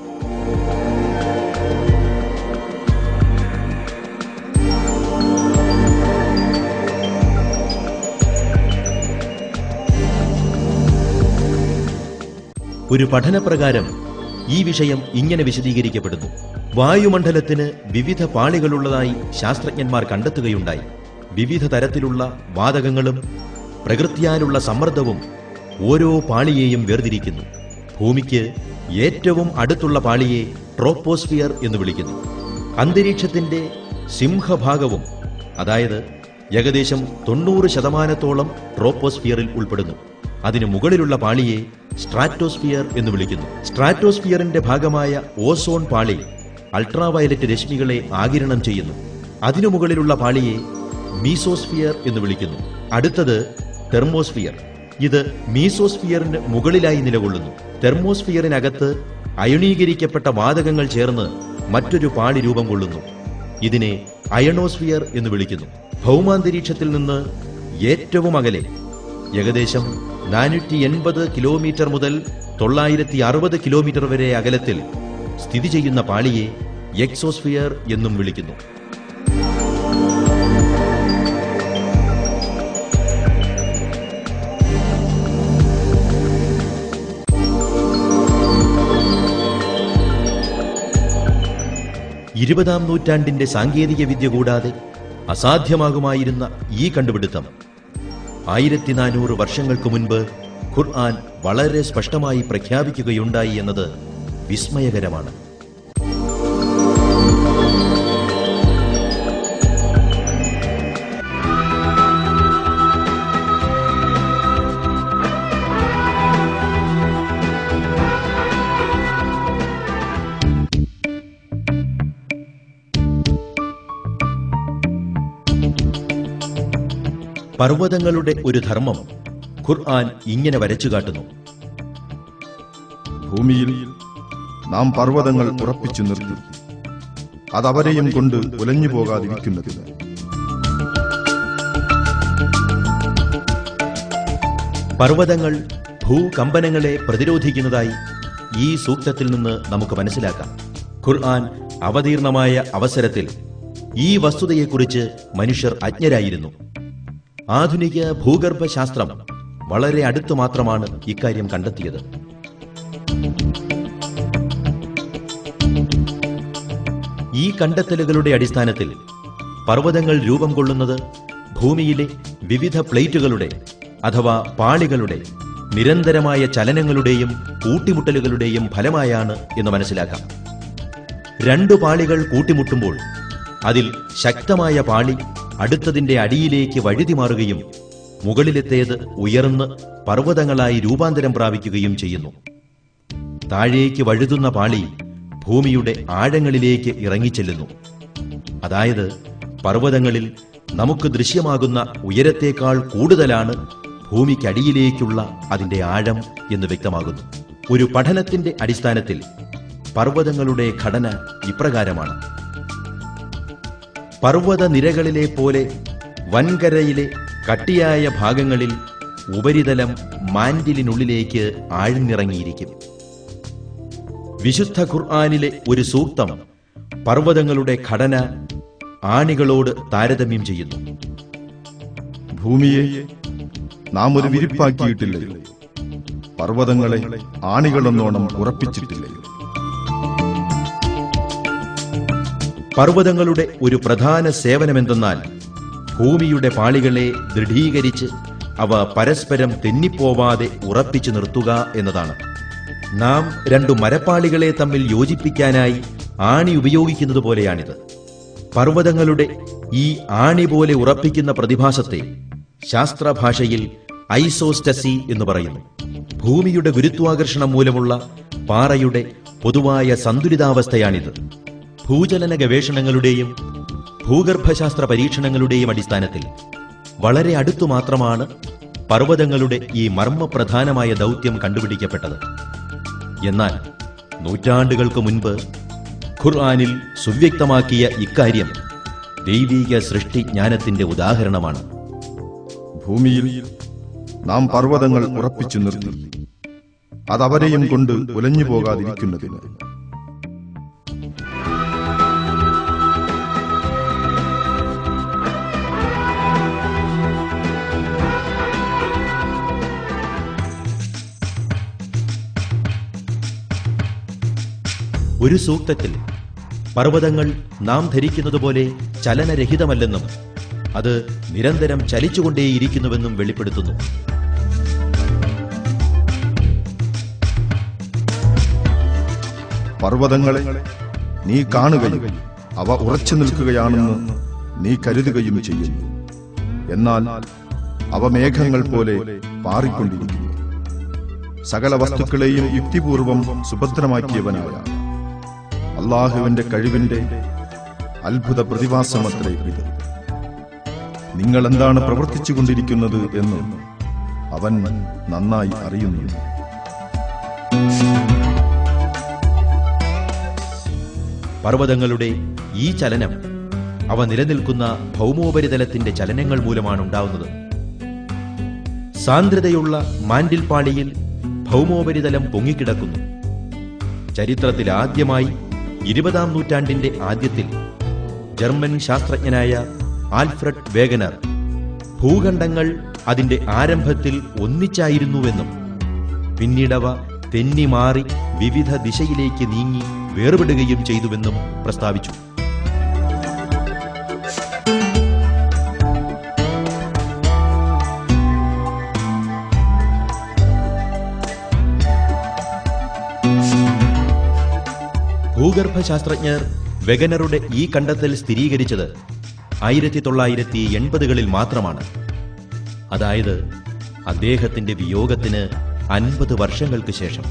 ഒരു പഠനപ്രകാരം ഈ വിഷയം ഇങ്ങനെ വിശദീകരിക്കപ്പെടുന്നു വായുമണ്ഡലത്തിന് വിവിധ പാളികളുള്ളതായി ശാസ്ത്രജ്ഞന്മാർ കണ്ടെത്തുകയുണ്ടായി വിവിധ തരത്തിലുള്ള വാതകങ്ങളും പ്രകൃത്യാലുള്ള സമ്മർദ്ദവും ഓരോ പാളിയെയും വേർതിരിക്കുന്നു ഭൂമിക്ക് ഏറ്റവും അടുത്തുള്ള പാളിയെ ട്രോപ്പോസ്ഫിയർ എന്ന് വിളിക്കുന്നു അന്തരീക്ഷത്തിന്റെ സിംഹഭാഗവും അതായത് ഏകദേശം തൊണ്ണൂറ് ശതമാനത്തോളം ട്രോപ്പോസ്ഫിയറിൽ ഉൾപ്പെടുന്നു അതിനു മുകളിലുള്ള പാളിയെ സ്ട്രാറ്റോസ്ഫിയർ എന്ന് വിളിക്കുന്നു സ്ട്രാറ്റോസ്ഫിയറിന്റെ ഭാഗമായ ഓസോൺ പാളി അൾട്രാവയലറ്റ് രശ്മികളെ ആകിരണം ചെയ്യുന്നു അതിനു മുകളിലുള്ള പാളിയെ മീസോസ്ഫിയർ എന്ന് വിളിക്കുന്നു അടുത്തത് തെർമോസ്ഫിയർ ഇത് മീസോസ്ഫിയറിന് മുകളിലായി നിലകൊള്ളുന്നു തെർമോസ്ഫിയറിനകത്ത് അയണീകരിക്കപ്പെട്ട വാതകങ്ങൾ ചേർന്ന് മറ്റൊരു പാളി രൂപം കൊള്ളുന്നു ഇതിനെ അയണോസ്ഫിയർ എന്ന് വിളിക്കുന്നു ഭൗമാന്തരീക്ഷത്തിൽ നിന്ന് ഏറ്റവും അകലെ ഏകദേശം നാനൂറ്റി എൺപത് കിലോമീറ്റർ മുതൽ തൊള്ളായിരത്തി അറുപത് കിലോമീറ്റർ വരെ അകലത്തിൽ സ്ഥിതി ചെയ്യുന്ന പാളിയെ എക്സോസ്ഫിയർ എന്നും വിളിക്കുന്നു ഇരുപതാം നൂറ്റാണ്ടിന്റെ സാങ്കേതിക വിദ്യ കൂടാതെ അസാധ്യമാകുമായിരുന്ന ഈ കണ്ടുപിടുത്തം ആയിരത്തി നാനൂറ് വർഷങ്ങൾക്ക് മുൻപ് ഖുർആൻ വളരെ സ്പഷ്ടമായി പ്രഖ്യാപിക്കുകയുണ്ടായി എന്നത് വിസ്മയകരമാണ് പർവ്വതങ്ങളുടെ ഒരു ധർമ്മം ഖുർആൻ ഇങ്ങനെ വരച്ചു കാട്ടുന്നു ഭൂമിയിൽ നാം പർവ്വതങ്ങൾ ഉറപ്പിച്ചു നിർത്തി അതവരെയും കൊണ്ട് ഉലഞ്ഞു പോകാതിരിക്കുന്നതിന് പർവ്വതങ്ങൾ ഭൂകമ്പനങ്ങളെ പ്രതിരോധിക്കുന്നതായി ഈ സൂക്തത്തിൽ നിന്ന് നമുക്ക് മനസ്സിലാക്കാം ഖുർആൻ അവതീർണമായ അവസരത്തിൽ ഈ വസ്തുതയെക്കുറിച്ച് മനുഷ്യർ അജ്ഞരായിരുന്നു ആധുനിക ഭൂഗർഭശാസ്ത്രം വളരെ അടുത്തു മാത്രമാണ് ഇക്കാര്യം കണ്ടെത്തിയത് ഈ കണ്ടെത്തലുകളുടെ അടിസ്ഥാനത്തിൽ പർവ്വതങ്ങൾ രൂപം കൊള്ളുന്നത് ഭൂമിയിലെ വിവിധ പ്ലേറ്റുകളുടെ അഥവാ പാളികളുടെ നിരന്തരമായ ചലനങ്ങളുടെയും കൂട്ടിമുട്ടലുകളുടെയും ഫലമായാണ് എന്ന് മനസ്സിലാക്കാം രണ്ടു പാളികൾ കൂട്ടിമുട്ടുമ്പോൾ അതിൽ ശക്തമായ പാളി അടുത്തതിന്റെ അടിയിലേക്ക് വഴുതി മാറുകയും മുകളിലെത്തേത് ഉയർന്ന് പർവ്വതങ്ങളായി രൂപാന്തരം പ്രാപിക്കുകയും ചെയ്യുന്നു താഴേക്ക് വഴുതുന്ന പാളി ഭൂമിയുടെ ആഴങ്ങളിലേക്ക് ഇറങ്ങിച്ചെല്ലുന്നു അതായത് പർവ്വതങ്ങളിൽ നമുക്ക് ദൃശ്യമാകുന്ന ഉയരത്തേക്കാൾ കൂടുതലാണ് ഭൂമിക്കടിയിലേക്കുള്ള അതിന്റെ ആഴം എന്ന് വ്യക്തമാകുന്നു ഒരു പഠനത്തിന്റെ അടിസ്ഥാനത്തിൽ പർവ്വതങ്ങളുടെ ഘടന ഇപ്രകാരമാണ് പർവ്വത നിരകളിലെ പോലെ വൻകരയിലെ കട്ടിയായ ഭാഗങ്ങളിൽ ഉപരിതലം മാൻഡിലിനുള്ളിലേക്ക് ആഴ്ന്നിറങ്ങിയിരിക്കും വിശുദ്ധ ഖുർആാനിലെ ഒരു സൂക്തം പർവ്വതങ്ങളുടെ ഘടന ആണികളോട് താരതമ്യം ചെയ്യുന്നു ഭൂമിയെ നാം ഒരു വിരിപ്പാക്കിയിട്ടില്ലയോ പർവ്വതങ്ങളെ ആണികളെന്നോണം ഉറപ്പിച്ചിട്ടില്ലയോ പർവ്വതങ്ങളുടെ ഒരു പ്രധാന സേവനമെന്തെന്നാൽ ഭൂമിയുടെ പാളികളെ ദൃഢീകരിച്ച് അവ പരസ്പരം തെന്നിപ്പോവാതെ ഉറപ്പിച്ചു നിർത്തുക എന്നതാണ് നാം രണ്ടു മരപ്പാളികളെ തമ്മിൽ യോജിപ്പിക്കാനായി ആണി ഉപയോഗിക്കുന്നത് പോലെയാണിത് പർവ്വതങ്ങളുടെ ഈ ആണി പോലെ ഉറപ്പിക്കുന്ന പ്രതിഭാസത്തെ ശാസ്ത്രഭാഷയിൽ ഐസോസ്റ്റസി എന്ന് പറയുന്നു ഭൂമിയുടെ ഗുരുത്വാകർഷണം മൂലമുള്ള പാറയുടെ പൊതുവായ സന്തുലിതാവസ്ഥയാണിത് ഭൂചലന ഗവേഷണങ്ങളുടെയും ഭൂഗർഭശാസ്ത്ര പരീക്ഷണങ്ങളുടെയും അടിസ്ഥാനത്തിൽ വളരെ അടുത്തു മാത്രമാണ് പർവ്വതങ്ങളുടെ ഈ മർമ്മപ്രധാനമായ ദൗത്യം കണ്ടുപിടിക്കപ്പെട്ടത് എന്നാൽ നൂറ്റാണ്ടുകൾക്ക് മുൻപ് ഖുർആനിൽ സുവ്യക്തമാക്കിയ ഇക്കാര്യം ദൈവീക സൃഷ്ടിജ്ഞാനത്തിന്റെ ഉദാഹരണമാണ് ഭൂമിയിൽ നാം പർവ്വതങ്ങൾ ഉറപ്പിച്ചു നിർത്തി അതവരെയും കൊണ്ട് ഉലഞ്ഞു പോകാതിരിക്കുന്നതിന് ഒരു സൂക്തത്തിൽ പർവ്വതങ്ങൾ നാം ധരിക്കുന്നതുപോലെ ചലനരഹിതമല്ലെന്നും അത് നിരന്തരം ചലിച്ചുകൊണ്ടേയിരിക്കുന്നുവെന്നും വെളിപ്പെടുത്തുന്നു പർവ്വതങ്ങളെ നീ കാണുകയും അവ ഉറച്ചു നിൽക്കുകയാണെന്ന് നീ കരുതുകയും ചെയ്യുന്നു എന്നാൽ അവ മേഘങ്ങൾ പോലെ പാറിക്കൊണ്ടിരിക്കുന്നു സകല വസ്തുക്കളെയും യുക്തിപൂർവം സുഭദ്രമാക്കിയവനായ അള്ളാഹുവിന്റെ കഴിവിന്റെ അത്ഭുത പ്രതിഭാസമത്രേ ഇത് നിങ്ങൾ എന്താണ് പ്രവർത്തിച്ചുകൊണ്ടിരിക്കുന്നത് എന്ന് അവൻ നന്നായി അറിയുന്നു പർവ്വതങ്ങളുടെ ഈ ചലനം അവ നിലനിൽക്കുന്ന ഭൗമോപരിതലത്തിന്റെ ചലനങ്ങൾ മൂലമാണ് ഉണ്ടാവുന്നത് സാന്ദ്രതയുള്ള മാൻഡിൽപാളിയിൽ ഭൗമോപരിതലം പൊങ്ങിക്കിടക്കുന്നു ചരിത്രത്തിൽ ആദ്യമായി ഇരുപതാം നൂറ്റാണ്ടിന്റെ ആദ്യത്തിൽ ജർമ്മൻ ശാസ്ത്രജ്ഞനായ ആൽഫ്രഡ് വേഗനർ ഭൂഖണ്ഡങ്ങൾ അതിന്റെ ആരംഭത്തിൽ ഒന്നിച്ചായിരുന്നുവെന്നും പിന്നീടവ തെന്നി മാറി വിവിധ ദിശയിലേക്ക് നീങ്ങി വേർപെടുകയും ചെയ്തുവെന്നും പ്രസ്താവിച്ചു ഭൂഗർഭശാസ്ത്രജ്ഞർ വെഗനറുടെ ഈ കണ്ടെത്തൽ സ്ഥിരീകരിച്ചത് ആയിരത്തി തൊള്ളായിരത്തി എൺപതുകളിൽ മാത്രമാണ് അതായത് അദ്ദേഹത്തിന്റെ വിയോഗത്തിന് അൻപത് വർഷങ്ങൾക്ക് ശേഷം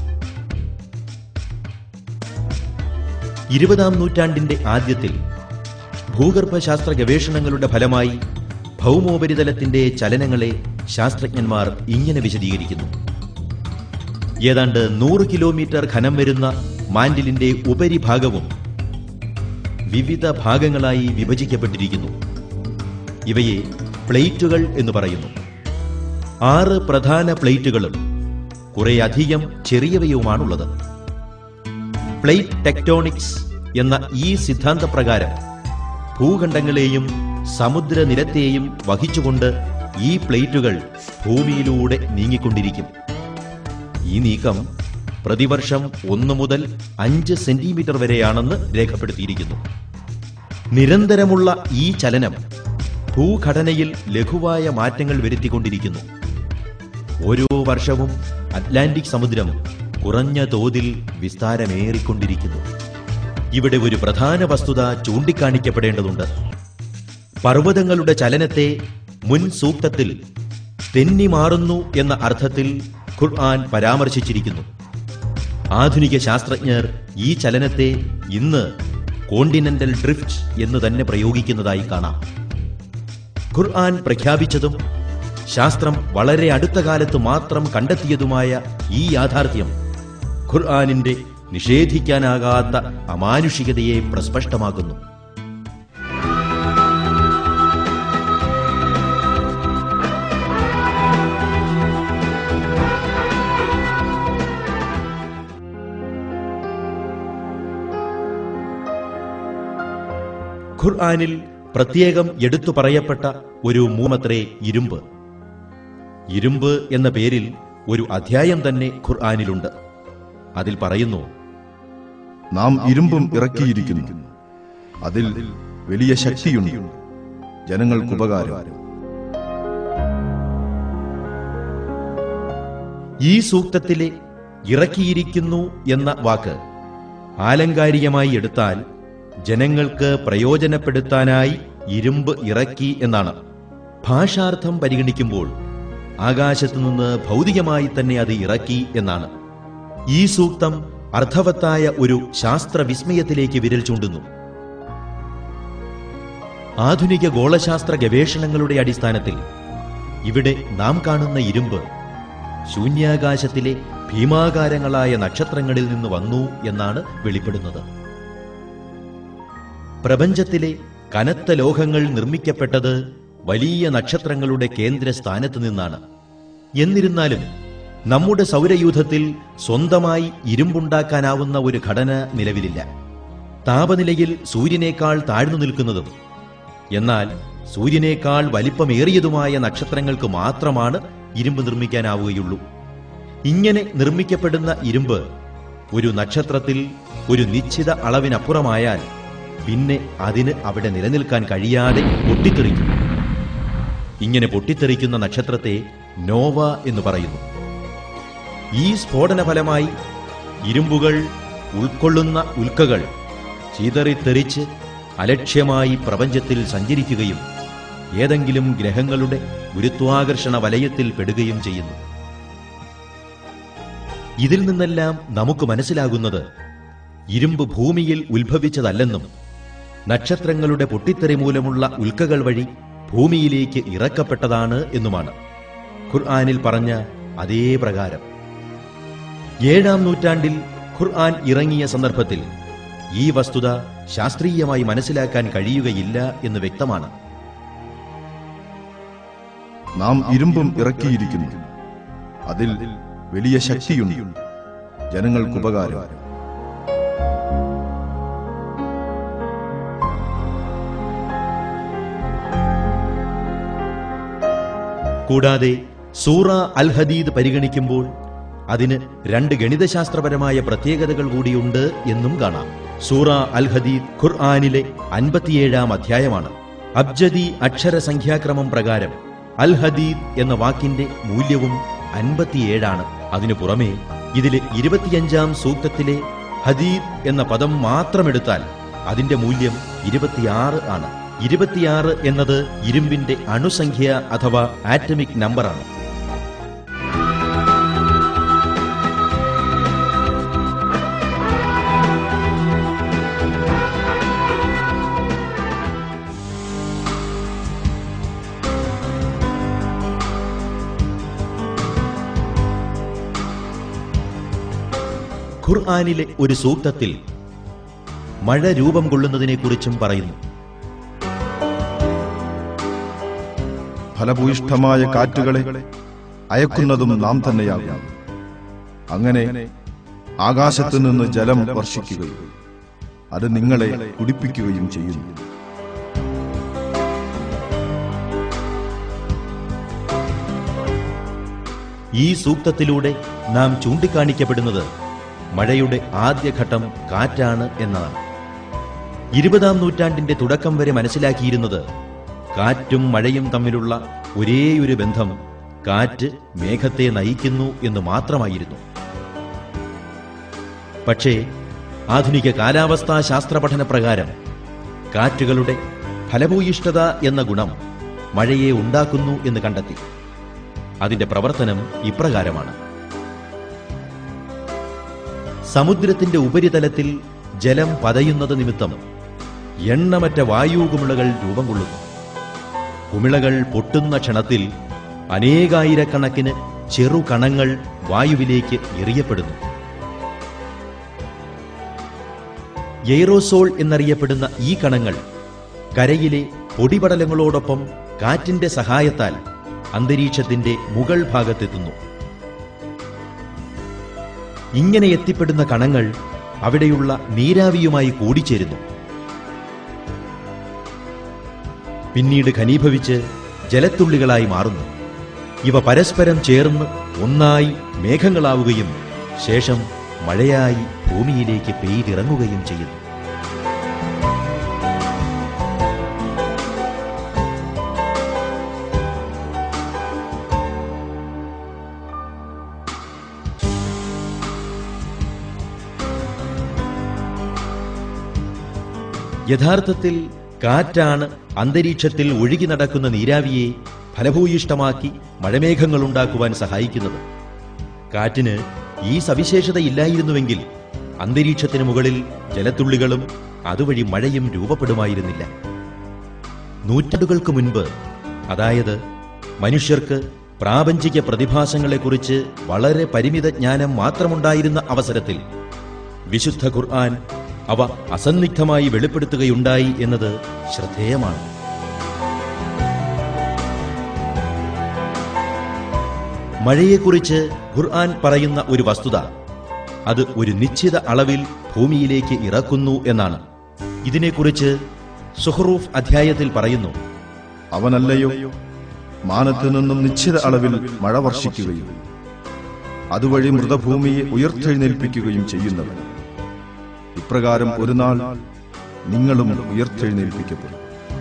ഇരുപതാം നൂറ്റാണ്ടിന്റെ ആദ്യത്തിൽ ഭൂഗർഭശാസ്ത്ര ഗവേഷണങ്ങളുടെ ഫലമായി ഭൗമോപരിതലത്തിന്റെ ചലനങ്ങളെ ശാസ്ത്രജ്ഞന്മാർ ഇങ്ങനെ വിശദീകരിക്കുന്നു ഏതാണ്ട് നൂറ് കിലോമീറ്റർ ഘനം വരുന്ന മാൻഡിലിന്റെ ഉപരിഭാഗവും വിവിധ ഭാഗങ്ങളായി വിഭജിക്കപ്പെട്ടിരിക്കുന്നു ഇവയെ പ്ലേറ്റുകൾ എന്ന് പറയുന്നു ആറ് പ്രധാന പ്ലേറ്റുകളും കുറേയധികം ചെറിയവയുമാണുള്ളത് പ്ലേറ്റ് ടെക്ടോണിക്സ് എന്ന ഈ സിദ്ധാന്തപ്രകാരം ഭൂഖണ്ഡങ്ങളെയും സമുദ്രനിരത്തെയും വഹിച്ചുകൊണ്ട് ഈ പ്ലേറ്റുകൾ ഭൂമിയിലൂടെ നീങ്ങിക്കൊണ്ടിരിക്കും ഈ നീക്കം പ്രതിവർഷം ഒന്ന് മുതൽ അഞ്ച് സെന്റിമീറ്റർ വരെയാണെന്ന് രേഖപ്പെടുത്തിയിരിക്കുന്നു നിരന്തരമുള്ള ഈ ചലനം ഭൂഘടനയിൽ ലഘുവായ മാറ്റങ്ങൾ വരുത്തിക്കൊണ്ടിരിക്കുന്നു ഓരോ വർഷവും അറ്റ്ലാന്റിക് സമുദ്രം കുറഞ്ഞ തോതിൽ വിസ്താരമേറിക്കൊണ്ടിരിക്കുന്നു ഇവിടെ ഒരു പ്രധാന വസ്തുത ചൂണ്ടിക്കാണിക്കപ്പെടേണ്ടതുണ്ട് പർവ്വതങ്ങളുടെ ചലനത്തെ മുൻ സൂക്തത്തിൽ തെന്നി മാറുന്നു എന്ന അർത്ഥത്തിൽ ഖുർആൻ പരാമർശിച്ചിരിക്കുന്നു ആധുനിക ശാസ്ത്രജ്ഞർ ഈ ചലനത്തെ ഇന്ന് കോണ്ടിനെന്റൽ ഡ്രിഫ്റ്റ് എന്ന് തന്നെ പ്രയോഗിക്കുന്നതായി കാണാം ഖുർആൻ പ്രഖ്യാപിച്ചതും ശാസ്ത്രം വളരെ അടുത്ത കാലത്ത് മാത്രം കണ്ടെത്തിയതുമായ ഈ യാഥാർത്ഥ്യം ഖുർആനിന്റെ നിഷേധിക്കാനാകാത്ത അമാനുഷികതയെ പ്രസ്പഷ്ടമാക്കുന്നു ഖുർആനിൽ പ്രത്യേകം എടുത്തു പറയപ്പെട്ട ഒരു മൂമത്രേ ഇരുമ്പ് ഇരുമ്പ് എന്ന പേരിൽ ഒരു അധ്യായം തന്നെ ഖുർആനിലുണ്ട് അതിൽ പറയുന്നു നാം ഇരുമ്പും ഇറക്കിയിരിക്കുന്നു അതിൽ വലിയ ശക്തിയുണ്ട് ജനങ്ങൾക്ക് ഉപകാരം ഈ സൂക്തത്തിലെ ഇറക്കിയിരിക്കുന്നു എന്ന വാക്ക് ആലങ്കാരികമായി എടുത്താൽ ജനങ്ങൾക്ക് പ്രയോജനപ്പെടുത്താനായി ഇരുമ്പ് ഇറക്കി എന്നാണ് ഭാഷാർത്ഥം പരിഗണിക്കുമ്പോൾ ആകാശത്തു നിന്ന് ഭൗതികമായി തന്നെ അത് ഇറക്കി എന്നാണ് ഈ സൂക്തം അർത്ഥവത്തായ ഒരു ശാസ്ത്ര വിസ്മയത്തിലേക്ക് വിരൽ ചൂണ്ടുന്നു ആധുനിക ഗോളശാസ്ത്ര ഗവേഷണങ്ങളുടെ അടിസ്ഥാനത്തിൽ ഇവിടെ നാം കാണുന്ന ഇരുമ്പ് ശൂന്യാകാശത്തിലെ ഭീമാകാരങ്ങളായ നക്ഷത്രങ്ങളിൽ നിന്ന് വന്നു എന്നാണ് വെളിപ്പെടുന്നത് പ്രപഞ്ചത്തിലെ കനത്ത ലോഹങ്ങൾ നിർമ്മിക്കപ്പെട്ടത് വലിയ നക്ഷത്രങ്ങളുടെ കേന്ദ്രസ്ഥാനത്ത് നിന്നാണ് എന്നിരുന്നാലും നമ്മുടെ സൗരയൂഥത്തിൽ സ്വന്തമായി ഇരുമ്പുണ്ടാക്കാനാവുന്ന ഒരു ഘടന നിലവിലില്ല താപനിലയിൽ സൂര്യനേക്കാൾ താഴ്ന്നു നിൽക്കുന്നതും എന്നാൽ സൂര്യനേക്കാൾ വലിപ്പമേറിയതുമായ നക്ഷത്രങ്ങൾക്ക് മാത്രമാണ് ഇരുമ്പ് നിർമ്മിക്കാനാവുകയുള്ളൂ ഇങ്ങനെ നിർമ്മിക്കപ്പെടുന്ന ഇരുമ്പ് ഒരു നക്ഷത്രത്തിൽ ഒരു നിശ്ചിത അളവിനപ്പുറമായാൽ പിന്നെ അതിന് അവിടെ നിലനിൽക്കാൻ കഴിയാതെ പൊട്ടിത്തെറിക്കും ഇങ്ങനെ പൊട്ടിത്തെറിക്കുന്ന നക്ഷത്രത്തെ നോവ എന്ന് പറയുന്നു ഈ സ്ഫോടന ഫലമായി ഇരുമ്പുകൾ ഉൾക്കൊള്ളുന്ന ഉൽക്കകൾ ചിതറിത്തെറിച്ച് അലക്ഷ്യമായി പ്രപഞ്ചത്തിൽ സഞ്ചരിക്കുകയും ഏതെങ്കിലും ഗ്രഹങ്ങളുടെ ഗുരുത്വാകർഷണ വലയത്തിൽ പെടുകയും ചെയ്യുന്നു ഇതിൽ നിന്നെല്ലാം നമുക്ക് മനസ്സിലാകുന്നത് ഇരുമ്പ് ഭൂമിയിൽ ഉത്ഭവിച്ചതല്ലെന്നും നക്ഷത്രങ്ങളുടെ പൊട്ടിത്തെറി മൂലമുള്ള ഉൽക്കകൾ വഴി ഭൂമിയിലേക്ക് ഇറക്കപ്പെട്ടതാണ് എന്നുമാണ് ഖുർആനിൽ പറഞ്ഞ അതേ പ്രകാരം ഏഴാം നൂറ്റാണ്ടിൽ ഖുർആൻ ഇറങ്ങിയ സന്ദർഭത്തിൽ ഈ വസ്തുത ശാസ്ത്രീയമായി മനസ്സിലാക്കാൻ കഴിയുകയില്ല എന്ന് വ്യക്തമാണ് നാം ഇരുമ്പും ഇറക്കിയിരിക്കുന്നു അതിൽ വലിയ ശക്തിയുണ്ട് ജനങ്ങൾക്കുപകാരം കൂടാതെ സൂറ അൽ ഹദീദ് പരിഗണിക്കുമ്പോൾ അതിന് രണ്ട് ഗണിതശാസ്ത്രപരമായ പ്രത്യേകതകൾ കൂടിയുണ്ട് എന്നും കാണാം സൂറ അൽ ഹദീദ് ഖുർആാനിലെ അൻപത്തിയേഴാം അധ്യായമാണ് അബ്ജദി അക്ഷര സംഖ്യാക്രമം പ്രകാരം അൽ ഹദീദ് എന്ന വാക്കിന്റെ മൂല്യവും അൻപത്തിയേഴാണ് അതിനു പുറമെ ഇതിലെ ഇരുപത്തിയഞ്ചാം സൂക്തത്തിലെ ഹദീദ് എന്ന പദം മാത്രമെടുത്താൽ അതിന്റെ മൂല്യം ഇരുപത്തിയാറ് ആണ് ഇരുപത്തിയാറ് എന്നത് ഇരുമ്പിന്റെ അണുസംഖ്യ അഥവാ ആറ്റമിക് നമ്പറാണ് ഖുർആാനിലെ ഒരു സൂക്തത്തിൽ മഴ രൂപം കൊള്ളുന്നതിനെക്കുറിച്ചും പറയുന്നു ഫലഭൂയിഷ്ഠമായ കാറ്റുകളെ അയക്കുന്നതും നാം തന്നെയാകും അങ്ങനെ ആകാശത്തു നിന്ന് ജലം വർഷിക്കുകയും അത് നിങ്ങളെ കുടിപ്പിക്കുകയും ചെയ്യുന്നു ഈ സൂക്തത്തിലൂടെ നാം ചൂണ്ടിക്കാണിക്കപ്പെടുന്നത് മഴയുടെ ആദ്യഘട്ടം കാറ്റാണ് എന്നതാണ് ഇരുപതാം നൂറ്റാണ്ടിന്റെ തുടക്കം വരെ മനസ്സിലാക്കിയിരുന്നത് കാറ്റും മഴയും തമ്മിലുള്ള ഒരേയൊരു ബന്ധം കാറ്റ് മേഘത്തെ നയിക്കുന്നു എന്ന് മാത്രമായിരുന്നു പക്ഷേ ആധുനിക കാലാവസ്ഥാ ശാസ്ത്ര പഠന പ്രകാരം കാറ്റുകളുടെ ഫലഭൂയിഷ്ഠത എന്ന ഗുണം മഴയെ ഉണ്ടാക്കുന്നു എന്ന് കണ്ടെത്തി അതിന്റെ പ്രവർത്തനം ഇപ്രകാരമാണ് സമുദ്രത്തിന്റെ ഉപരിതലത്തിൽ ജലം പതയുന്നത് നിമിത്തം എണ്ണമറ്റ വായു കുമിളകൾ രൂപം കൊള്ളുന്നു കുമിളകൾ പൊട്ടുന്ന ക്ഷണത്തിൽ അനേകായിരക്കണക്കിന് ചെറുകണങ്ങൾ വായുവിലേക്ക് എറിയപ്പെടുന്നു എയ്റോസോൾ എന്നറിയപ്പെടുന്ന ഈ കണങ്ങൾ കരയിലെ പൊടിപടലങ്ങളോടൊപ്പം കാറ്റിന്റെ സഹായത്താൽ അന്തരീക്ഷത്തിന്റെ മുകൾ ഭാഗത്തെത്തുന്നു ഇങ്ങനെ എത്തിപ്പെടുന്ന കണങ്ങൾ അവിടെയുള്ള നീരാവിയുമായി കൂടിച്ചേരുന്നു പിന്നീട് ഘനീഭവിച്ച് ജലത്തുള്ളികളായി മാറുന്നു ഇവ പരസ്പരം ചേർന്ന് ഒന്നായി മേഘങ്ങളാവുകയും ശേഷം മഴയായി ഭൂമിയിലേക്ക് പെയ്തിറങ്ങുകയും ചെയ്യുന്നു യഥാർത്ഥത്തിൽ കാറ്റാണ് അന്തരീക്ഷത്തിൽ ഒഴുകി നടക്കുന്ന നീരാവിയെ ഫലഭൂയിഷ്ടമാക്കി മഴമേഘങ്ങൾ ഉണ്ടാക്കുവാൻ സഹായിക്കുന്നത് കാറ്റിന് ഈ സവിശേഷതയില്ലായിരുന്നുവെങ്കിൽ അന്തരീക്ഷത്തിന് മുകളിൽ ജലത്തുള്ളികളും അതുവഴി മഴയും രൂപപ്പെടുമായിരുന്നില്ല നൂറ്റാണ്ടുകൾക്ക് മുൻപ് അതായത് മനുഷ്യർക്ക് പ്രാപഞ്ചിക പ്രതിഭാസങ്ങളെക്കുറിച്ച് വളരെ പരിമിത ജ്ഞാനം മാത്രമുണ്ടായിരുന്ന അവസരത്തിൽ വിശുദ്ധ ഖുർആൻ അവ അസന്നിഗ്ധമായി വെളിപ്പെടുത്തുകയുണ്ടായി എന്നത് ശ്രദ്ധേയമാണ് മഴയെക്കുറിച്ച് ഖുർആൻ പറയുന്ന ഒരു വസ്തുത അത് ഒരു നിശ്ചിത അളവിൽ ഭൂമിയിലേക്ക് ഇറക്കുന്നു എന്നാണ് ഇതിനെക്കുറിച്ച് സുഹറൂഫ് അധ്യായത്തിൽ പറയുന്നു അവനല്ലയോ മാനത്തു നിന്നും നിശ്ചിത അളവിൽ മഴ വർഷിക്കുകയും അതുവഴി മൃതഭൂമിയെ ഉയർത്തെഴുന്നേൽപ്പിക്കുകയും ചെയ്യുന്നവൻ ഇപ്രകാരം ഒരു നാൾ നിങ്ങളും ഉയർത്തെഴുന്നേൽപ്പിക്കപ്പെടും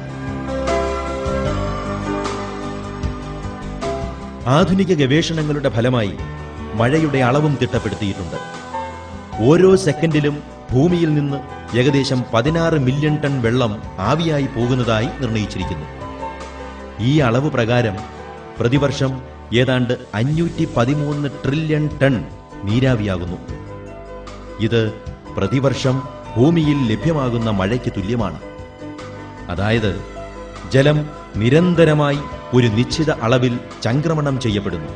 ആധുനിക ഗവേഷണങ്ങളുടെ ഫലമായി മഴയുടെ അളവും തിട്ടപ്പെടുത്തിയിട്ടുണ്ട് ഓരോ സെക്കൻഡിലും ഭൂമിയിൽ നിന്ന് ഏകദേശം പതിനാറ് മില്യൺ ടൺ വെള്ളം ആവിയായി പോകുന്നതായി നിർണയിച്ചിരിക്കുന്നു ഈ അളവ് പ്രകാരം പ്രതിവർഷം ഏതാണ്ട് അഞ്ഞൂറ്റി പതിമൂന്ന് ട്രില്യൺ ടൺ നീരാവിയാകുന്നു ഇത് പ്രതിവർഷം ഭൂമിയിൽ ലഭ്യമാകുന്ന മഴയ്ക്ക് തുല്യമാണ് അതായത് ജലം നിരന്തരമായി ഒരു നിശ്ചിത അളവിൽ ചംക്രമണം ചെയ്യപ്പെടുന്നു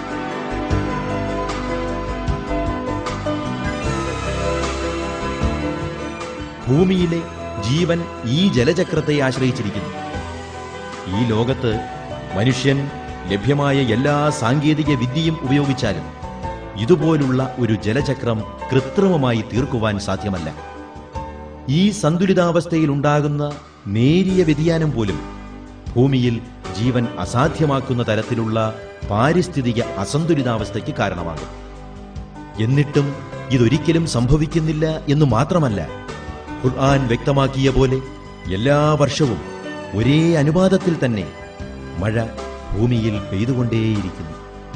ഭൂമിയിലെ ജീവൻ ഈ ജലചക്രത്തെ ആശ്രയിച്ചിരിക്കുന്നു ഈ ലോകത്ത് മനുഷ്യൻ ലഭ്യമായ എല്ലാ സാങ്കേതിക വിദ്യയും ഉപയോഗിച്ചാലും ഇതുപോലുള്ള ഒരു ജലചക്രം കൃത്രിമമായി തീർക്കുവാൻ സാധ്യമല്ല ഈ സന്തുലിതാവസ്ഥയിലുണ്ടാകുന്ന നേരിയ വ്യതിയാനം പോലും ഭൂമിയിൽ ജീവൻ അസാധ്യമാക്കുന്ന തരത്തിലുള്ള പാരിസ്ഥിതിക അസന്തുലിതാവസ്ഥയ്ക്ക് കാരണമാകും എന്നിട്ടും ഇതൊരിക്കലും സംഭവിക്കുന്നില്ല എന്ന് മാത്രമല്ല ഖുർആൻ വ്യക്തമാക്കിയ പോലെ എല്ലാ വർഷവും ഒരേ അനുപാതത്തിൽ തന്നെ മഴ ഭൂമിയിൽ പെയ്തുകൊണ്ടേയിരിക്കുന്നു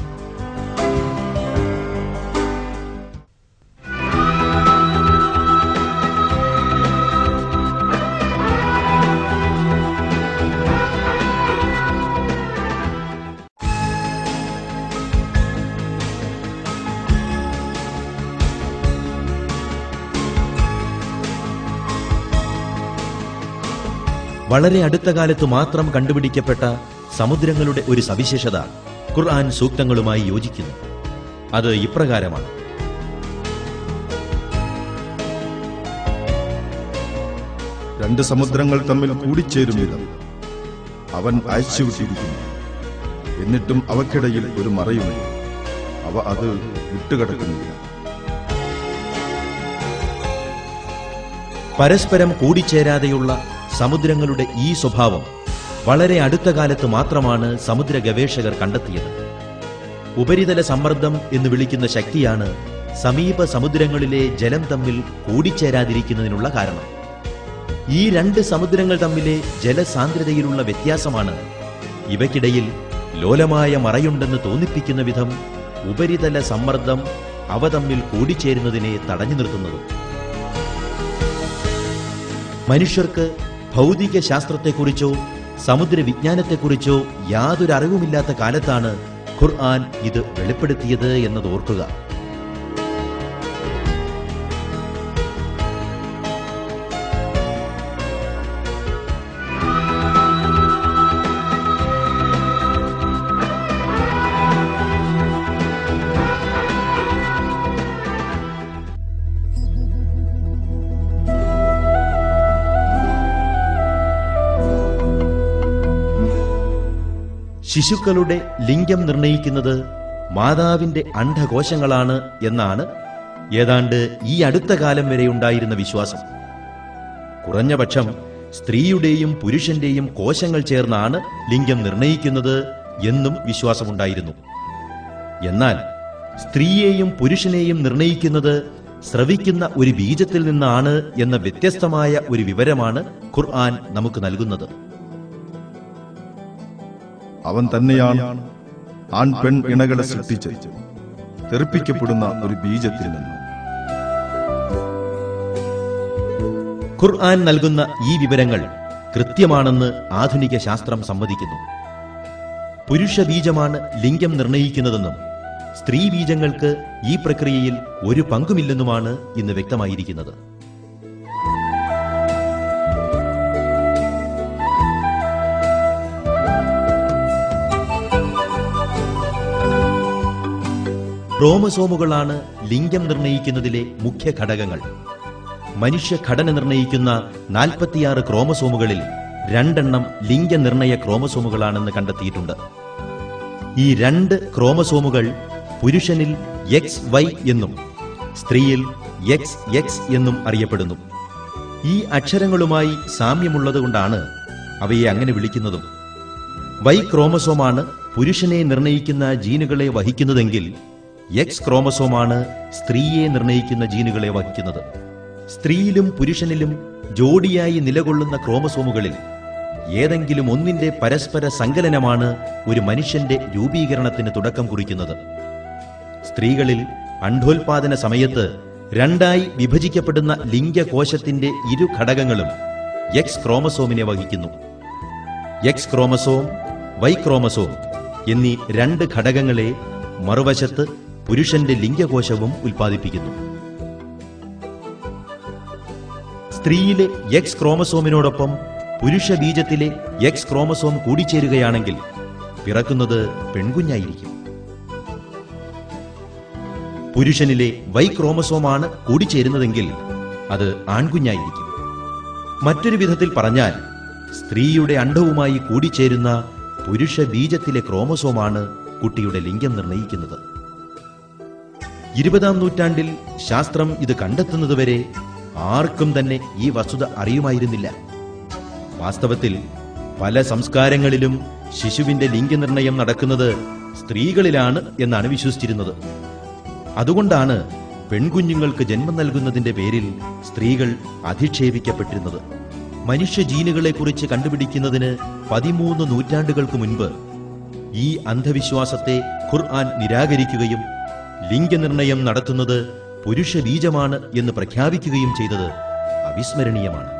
വളരെ അടുത്ത കാലത്ത് മാത്രം കണ്ടുപിടിക്കപ്പെട്ട സമുദ്രങ്ങളുടെ ഒരു സവിശേഷത ഖുർആൻ സൂക്തങ്ങളുമായി യോജിക്കുന്നു അത് ഇപ്രകാരമാണ് രണ്ട് സമുദ്രങ്ങൾ തമ്മിൽ കൂടിച്ചേരും വിധം അവൻ അയച്ചുവിട്ടിരിക്കുന്നു എന്നിട്ടും അവക്കിടയിൽ ഒരു മറയുമില്ല അവ അത് വിട്ടുകിടക്കുന്നില്ല പരസ്പരം കൂടിച്ചേരാതെയുള്ള സമുദ്രങ്ങളുടെ ഈ സ്വഭാവം വളരെ അടുത്ത കാലത്ത് മാത്രമാണ് സമുദ്ര ഗവേഷകർ കണ്ടെത്തിയത് ഉപരിതല സമ്മർദ്ദം എന്ന് വിളിക്കുന്ന ശക്തിയാണ് സമീപ സമുദ്രങ്ങളിലെ ജലം തമ്മിൽ കൂടിച്ചേരാതിരിക്കുന്നതിനുള്ള കാരണം ഈ രണ്ട് സമുദ്രങ്ങൾ തമ്മിലെ ജലസാന്ദ്രതയിലുള്ള വ്യത്യാസമാണ് ഇവയ്ക്കിടയിൽ ലോലമായ മറയുണ്ടെന്ന് തോന്നിപ്പിക്കുന്ന വിധം ഉപരിതല സമ്മർദ്ദം അവ തമ്മിൽ കൂടിച്ചേരുന്നതിനെ തടഞ്ഞു നിർത്തുന്നത് മനുഷ്യർക്ക് ഭൗതിക ശാസ്ത്രത്തെക്കുറിച്ചോ സമുദ്ര വിജ്ഞാനത്തെക്കുറിച്ചോ യാതൊരു അറിവുമില്ലാത്ത കാലത്താണ് ഖുർആൻ ഇത് വെളിപ്പെടുത്തിയത് എന്നത് ഓർക്കുക ശിശുക്കളുടെ ലിംഗം നിർണയിക്കുന്നത് മാതാവിന്റെ അണ്ഡകോശങ്ങളാണ് എന്നാണ് ഏതാണ്ട് ഈ അടുത്ത കാലം വരെ ഉണ്ടായിരുന്ന വിശ്വാസം കുറഞ്ഞ പക്ഷം സ്ത്രീയുടെയും പുരുഷന്റെയും കോശങ്ങൾ ചേർന്നാണ് ലിംഗം നിർണയിക്കുന്നത് എന്നും വിശ്വാസമുണ്ടായിരുന്നു എന്നാൽ സ്ത്രീയെയും പുരുഷനെയും നിർണയിക്കുന്നത് സ്രവിക്കുന്ന ഒരു ബീജത്തിൽ നിന്നാണ് എന്ന വ്യത്യസ്തമായ ഒരു വിവരമാണ് ഖുർആൻ നമുക്ക് നൽകുന്നത് അവൻ തന്നെയാണ് ആൺ പെൺ ഇണകളെ സൃഷ്ടിച്ച് തെറിപ്പിക്കപ്പെടുന്ന ഒരു ബീജത്തിൽ നിന്ന് ഖുർആൻ നൽകുന്ന ഈ വിവരങ്ങൾ കൃത്യമാണെന്ന് ആധുനിക ശാസ്ത്രം സമ്മതിക്കുന്നു പുരുഷ ബീജമാണ് ലിംഗം നിർണയിക്കുന്നതെന്നും സ്ത്രീ ബീജങ്ങൾക്ക് ഈ പ്രക്രിയയിൽ ഒരു പങ്കുമില്ലെന്നുമാണ് ഇന്ന് വ്യക്തമായിരിക്കുന്നത് ക്രോമസോമുകളാണ് ലിംഗം നിർണയിക്കുന്നതിലെ മുഖ്യ ഘടകങ്ങൾ മനുഷ്യ ഘടന നിർണയിക്കുന്ന നാൽപ്പത്തിയാറ് ക്രോമസോമുകളിൽ രണ്ടെണ്ണം ലിംഗനിർണയ ക്രോമസോമുകളാണെന്ന് കണ്ടെത്തിയിട്ടുണ്ട് ഈ രണ്ട് ക്രോമസോമുകൾ പുരുഷനിൽ എക്സ് വൈ എന്നും സ്ത്രീയിൽ എക്സ് എക്സ് എന്നും അറിയപ്പെടുന്നു ഈ അക്ഷരങ്ങളുമായി സാമ്യമുള്ളതുകൊണ്ടാണ് അവയെ അങ്ങനെ വിളിക്കുന്നതും വൈ ക്രോമസോമാണ് പുരുഷനെ നിർണയിക്കുന്ന ജീനുകളെ വഹിക്കുന്നതെങ്കിൽ എക്സ് ക്രോമസോമാണ് സ്ത്രീയെ നിർണയിക്കുന്ന ജീനുകളെ വഹിക്കുന്നത് സ്ത്രീയിലും പുരുഷനിലും ജോഡിയായി നിലകൊള്ളുന്ന ക്രോമസോമുകളിൽ ഏതെങ്കിലും ഒന്നിന്റെ പരസ്പര സങ്കലനമാണ് ഒരു മനുഷ്യന്റെ രൂപീകരണത്തിന് തുടക്കം കുറിക്കുന്നത് സ്ത്രീകളിൽ അണ്ഡോൽപാദന സമയത്ത് രണ്ടായി വിഭജിക്കപ്പെടുന്ന ലിംഗകോശത്തിന്റെ ഇരു ഘടകങ്ങളും എക്സ് ക്രോമസോമിനെ വഹിക്കുന്നു എക്സ് ക്രോമസോം വൈ ക്രോമസോം എന്നീ രണ്ട് ഘടകങ്ങളെ മറുവശത്ത് പുരുഷന്റെ ലിംഗകോശവും ഉൽപ്പാദിപ്പിക്കുന്നു സ്ത്രീയിലെ എക്സ് ക്രോമസോമിനോടൊപ്പം പുരുഷ ബീജത്തിലെ എക്സ് ക്രോമസോം കൂടിച്ചേരുകയാണെങ്കിൽ പിറക്കുന്നത് പെൺകുഞ്ഞായിരിക്കും പുരുഷനിലെ വൈ ക്രോമസോമാണ് കൂടിച്ചേരുന്നതെങ്കിൽ അത് ആൺകുഞ്ഞായിരിക്കും മറ്റൊരു വിധത്തിൽ പറഞ്ഞാൽ സ്ത്രീയുടെ അണ്ഡവുമായി കൂടിച്ചേരുന്ന പുരുഷ ബീജത്തിലെ ക്രോമസോമാണ് കുട്ടിയുടെ ലിംഗം നിർണയിക്കുന്നത് ഇരുപതാം നൂറ്റാണ്ടിൽ ശാസ്ത്രം ഇത് കണ്ടെത്തുന്നതുവരെ ആർക്കും തന്നെ ഈ വസ്തുത അറിയുമായിരുന്നില്ല വാസ്തവത്തിൽ പല സംസ്കാരങ്ങളിലും ശിശുവിന്റെ ലിംഗനിർണയം നടക്കുന്നത് സ്ത്രീകളിലാണ് എന്നാണ് വിശ്വസിച്ചിരുന്നത് അതുകൊണ്ടാണ് പെൺകുഞ്ഞുങ്ങൾക്ക് ജന്മം നൽകുന്നതിന്റെ പേരിൽ സ്ത്രീകൾ അധിക്ഷേപിക്കപ്പെട്ടിരുന്നത് മനുഷ്യ ജീനുകളെക്കുറിച്ച് കണ്ടുപിടിക്കുന്നതിന് പതിമൂന്ന് നൂറ്റാണ്ടുകൾക്ക് മുൻപ് ഈ അന്ധവിശ്വാസത്തെ ഖുർആൻ നിരാകരിക്കുകയും ലിംഗനിർണയം നടത്തുന്നത് പുരുഷ ബീജമാണ് എന്ന് പ്രഖ്യാപിക്കുകയും ചെയ്തത് അവിസ്മരണീയമാണ്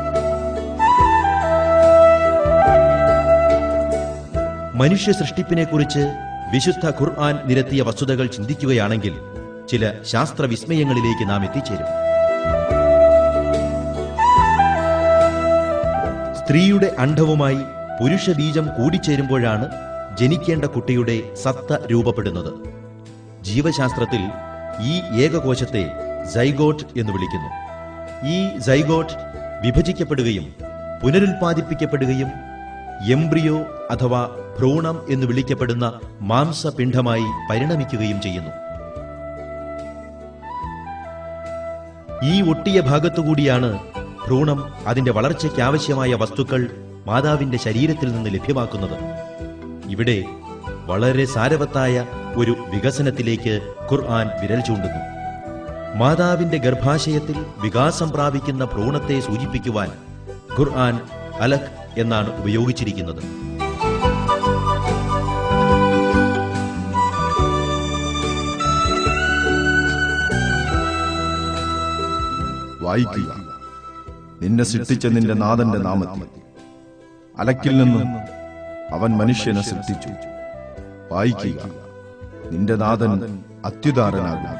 മനുഷ്യ സൃഷ്ടിപ്പിനെക്കുറിച്ച് വിശുദ്ധ ഖുർആൻ നിരത്തിയ വസ്തുതകൾ ചിന്തിക്കുകയാണെങ്കിൽ ചില ശാസ്ത്ര വിസ്മയങ്ങളിലേക്ക് നാം എത്തിച്ചേരും സ്ത്രീയുടെ അണ്ഡവുമായി പുരുഷ ബീജം കൂടിച്ചേരുമ്പോഴാണ് ജനിക്കേണ്ട കുട്ടിയുടെ സത്ത രൂപപ്പെടുന്നത് ജീവശാസ്ത്രത്തിൽ ഈ ഏകകോശത്തെ സൈഗോട്ട് എന്ന് വിളിക്കുന്നു ഈ സൈഗോട്ട് വിഭജിക്കപ്പെടുകയും പുനരുൽപാദിപ്പിക്കപ്പെടുകയും എംബ്രിയോ അഥവാ ഭ്രൂണം എന്ന് വിളിക്കപ്പെടുന്ന മാംസപിണ്ഡമായി പരിണമിക്കുകയും ചെയ്യുന്നു ഈ ഒട്ടിയ ഭാഗത്തുകൂടിയാണ് ഭ്രൂണം അതിന്റെ വളർച്ചയ്ക്ക് ആവശ്യമായ വസ്തുക്കൾ മാതാവിന്റെ ശരീരത്തിൽ നിന്ന് ലഭ്യമാക്കുന്നത് ഇവിടെ വളരെ സാരവത്തായ ഒരു വികസനത്തിലേക്ക് ഖുർആൻ വിരൽ ചൂണ്ടുന്നു മാതാവിന്റെ ഗർഭാശയത്തിൽ വികാസം പ്രാപിക്കുന്ന ഭ്രൂണത്തെ സൂചിപ്പിക്കുവാൻ ഖുർആൻ അലഖ് എന്നാണ് ഉപയോഗിച്ചിരിക്കുന്നത് വായിക്കുക നിന്നെ സൃഷ്ടിച്ച നിന്റെ നാഥന്റെ നാമത്തിൽ അലക്കിൽ നിന്നും അവൻ മനുഷ്യനെ സൃഷ്ടിച്ചു വായിക്കുക നിന്റെ നാഥൻ അത്യുദാരനാകുന്നു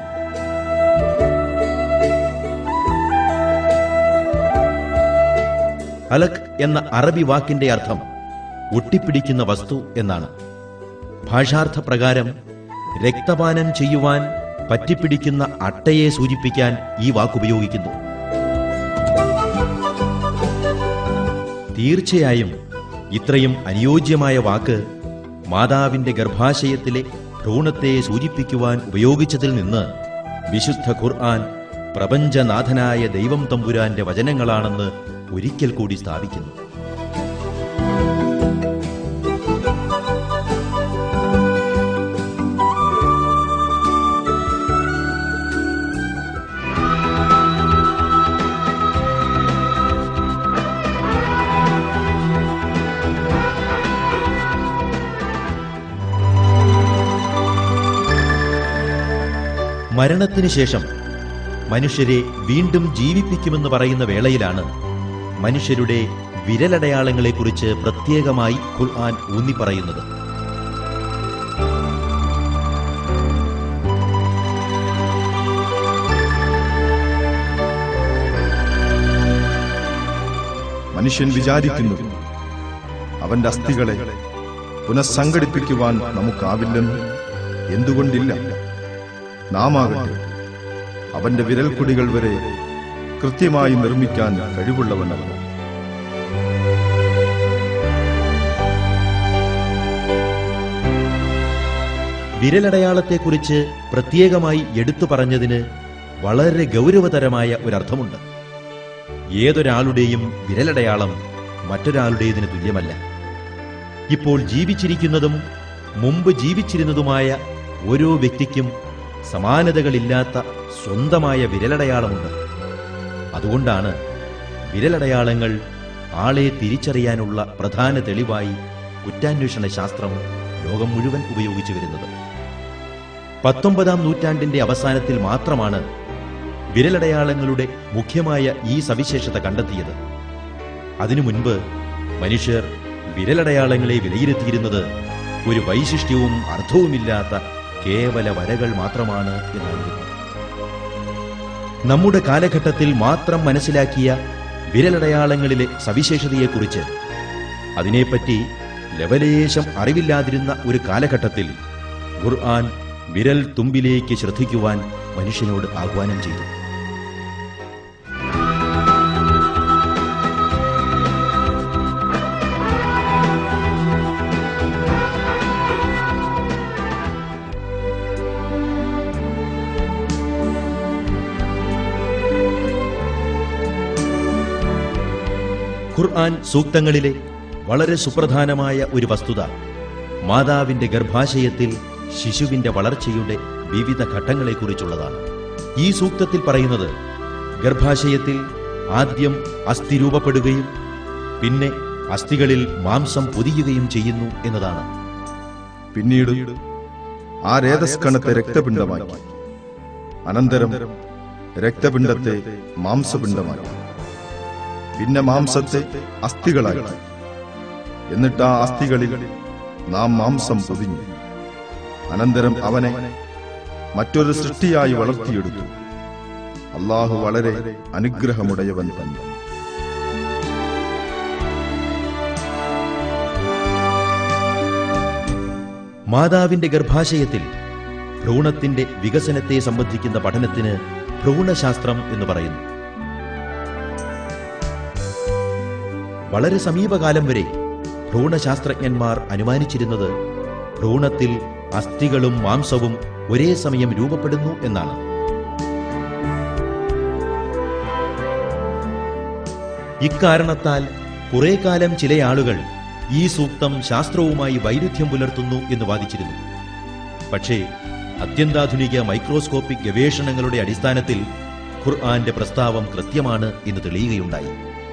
അലക് എന്ന അറബി വാക്കിന്റെ അർത്ഥം ഒട്ടിപ്പിടിക്കുന്ന വസ്തു എന്നാണ് ഭാഷാർത്ഥ പ്രകാരം രക്തപാനം ചെയ്യുവാൻ പറ്റിപ്പിടിക്കുന്ന അട്ടയെ സൂചിപ്പിക്കാൻ ഈ വാക്കുപയോഗിക്കുന്നു തീർച്ചയായും ഇത്രയും അനുയോജ്യമായ വാക്ക് മാതാവിന്റെ ഗർഭാശയത്തിലെ ഭ്രൂണത്തെ സൂചിപ്പിക്കുവാൻ ഉപയോഗിച്ചതിൽ നിന്ന് വിശുദ്ധ ഖുർആൻ പ്രപഞ്ചനാഥനായ ദൈവം തമ്പുരാന്റെ വചനങ്ങളാണെന്ന് ഒരിക്കൽ കൂടി സ്ഥാപിക്കുന്നു മരണത്തിന് ശേഷം മനുഷ്യരെ വീണ്ടും ജീവിപ്പിക്കുമെന്ന് പറയുന്ന വേളയിലാണ് മനുഷ്യരുടെ വിരലടയാളങ്ങളെക്കുറിച്ച് പ്രത്യേകമായി ഖുർആൻ ഊന്നി പറയുന്നത് മനുഷ്യൻ വിചാരിക്കുന്നു അവന്റെ അസ്ഥികളെ പുനഃസംഘടിപ്പിക്കുവാൻ നമുക്കാവില്ലെന്ന് എന്തുകൊണ്ടില്ല നാം ആകട്ടെ അവന്റെ വിരൽക്കുടികൾ വരെ കൃത്യമായി നിർമ്മിക്കാൻ കഴിവുള്ളവനല്ല വിരലടയാളത്തെക്കുറിച്ച് പ്രത്യേകമായി എടുത്തു പറഞ്ഞതിന് വളരെ ഗൗരവതരമായ ഒരർത്ഥമുണ്ട് ഏതൊരാളുടെയും വിരലടയാളം മറ്റൊരാളുടേതിന് തുല്യമല്ല ഇപ്പോൾ ജീവിച്ചിരിക്കുന്നതും മുമ്പ് ജീവിച്ചിരുന്നതുമായ ഓരോ വ്യക്തിക്കും സമാനതകളില്ലാത്ത സ്വന്തമായ വിരലടയാളമുണ്ട് അതുകൊണ്ടാണ് വിരലടയാളങ്ങൾ ആളെ തിരിച്ചറിയാനുള്ള പ്രധാന തെളിവായി കുറ്റാന്വേഷണ ശാസ്ത്രം ലോകം മുഴുവൻ ഉപയോഗിച്ചു വരുന്നത് പത്തൊമ്പതാം നൂറ്റാണ്ടിന്റെ അവസാനത്തിൽ മാത്രമാണ് വിരലടയാളങ്ങളുടെ മുഖ്യമായ ഈ സവിശേഷത കണ്ടെത്തിയത് അതിനു മുൻപ് മനുഷ്യർ വിരലടയാളങ്ങളെ വിലയിരുത്തിയിരുന്നത് ഒരു വൈശിഷ്ട്യവും അർത്ഥവുമില്ലാത്ത കേവല വരകൾ മാത്രമാണ് എന്നായിരുന്നു നമ്മുടെ കാലഘട്ടത്തിൽ മാത്രം മനസ്സിലാക്കിയ വിരലടയാളങ്ങളിലെ സവിശേഷതയെക്കുറിച്ച് അതിനെപ്പറ്റി ലവലേശം അറിവില്ലാതിരുന്ന ഒരു കാലഘട്ടത്തിൽ ഖുർആൻ വിരൽ തുമ്പിലേക്ക് ശ്രദ്ധിക്കുവാൻ മനുഷ്യനോട് ആഹ്വാനം ചെയ്തു ഖുർആൻ സൂക്തങ്ങളിലെ വളരെ സുപ്രധാനമായ ഒരു വസ്തുത മാതാവിന്റെ ഗർഭാശയത്തിൽ ശിശുവിന്റെ വളർച്ചയുടെ വിവിധ ഘട്ടങ്ങളെക്കുറിച്ചുള്ളതാണ് ഈ സൂക്തത്തിൽ പറയുന്നത് ഗർഭാശയത്തിൽ ആദ്യം അസ്ഥി രൂപപ്പെടുകയും പിന്നെ അസ്ഥികളിൽ മാംസം പൊതിയുകയും ചെയ്യുന്നു എന്നതാണ് പിന്നീട് ആ രേതസ്കണത്തെ രക്തപിണ്ഡമാക്കി അനന്തരം രക്തപിണ്ഡത്തെ മാംസപിണ്ഡമാക്കി പിന്നെ മാംസത്തെ അസ്ഥികളാക്കി എന്നിട്ട് ആ അസ്ഥികളിൽ നാം മാംസം പൊതിഞ്ഞു അനന്തരം അവനെ മറ്റൊരു സൃഷ്ടിയായി വളർത്തിയെടുത്തു അള്ളാഹു വളരെ അനുഗ്രഹമുടയവൻ തന്നെ മാതാവിന്റെ ഗർഭാശയത്തിൽ ഭ്രൂണത്തിന്റെ വികസനത്തെ സംബന്ധിക്കുന്ന പഠനത്തിന് ഭ്രൂണശാസ്ത്രം എന്ന് പറയുന്നു വളരെ സമീപകാലം വരെ ഭ്രൂണശാസ്ത്രജ്ഞന്മാർ അനുമാനിച്ചിരുന്നത് ഭ്രൂണത്തിൽ അസ്ഥികളും മാംസവും ഒരേ സമയം രൂപപ്പെടുന്നു എന്നാണ് ഇക്കാരണത്താൽ കുറെ കാലം ചില ആളുകൾ ഈ സൂക്തം ശാസ്ത്രവുമായി വൈരുദ്ധ്യം പുലർത്തുന്നു എന്ന് വാദിച്ചിരുന്നു പക്ഷേ അത്യന്താധുനിക മൈക്രോസ്കോപ്പിക് ഗവേഷണങ്ങളുടെ അടിസ്ഥാനത്തിൽ ഖുർആന്റെ പ്രസ്താവം കൃത്യമാണ് എന്ന് തെളിയുകയുണ്ടായി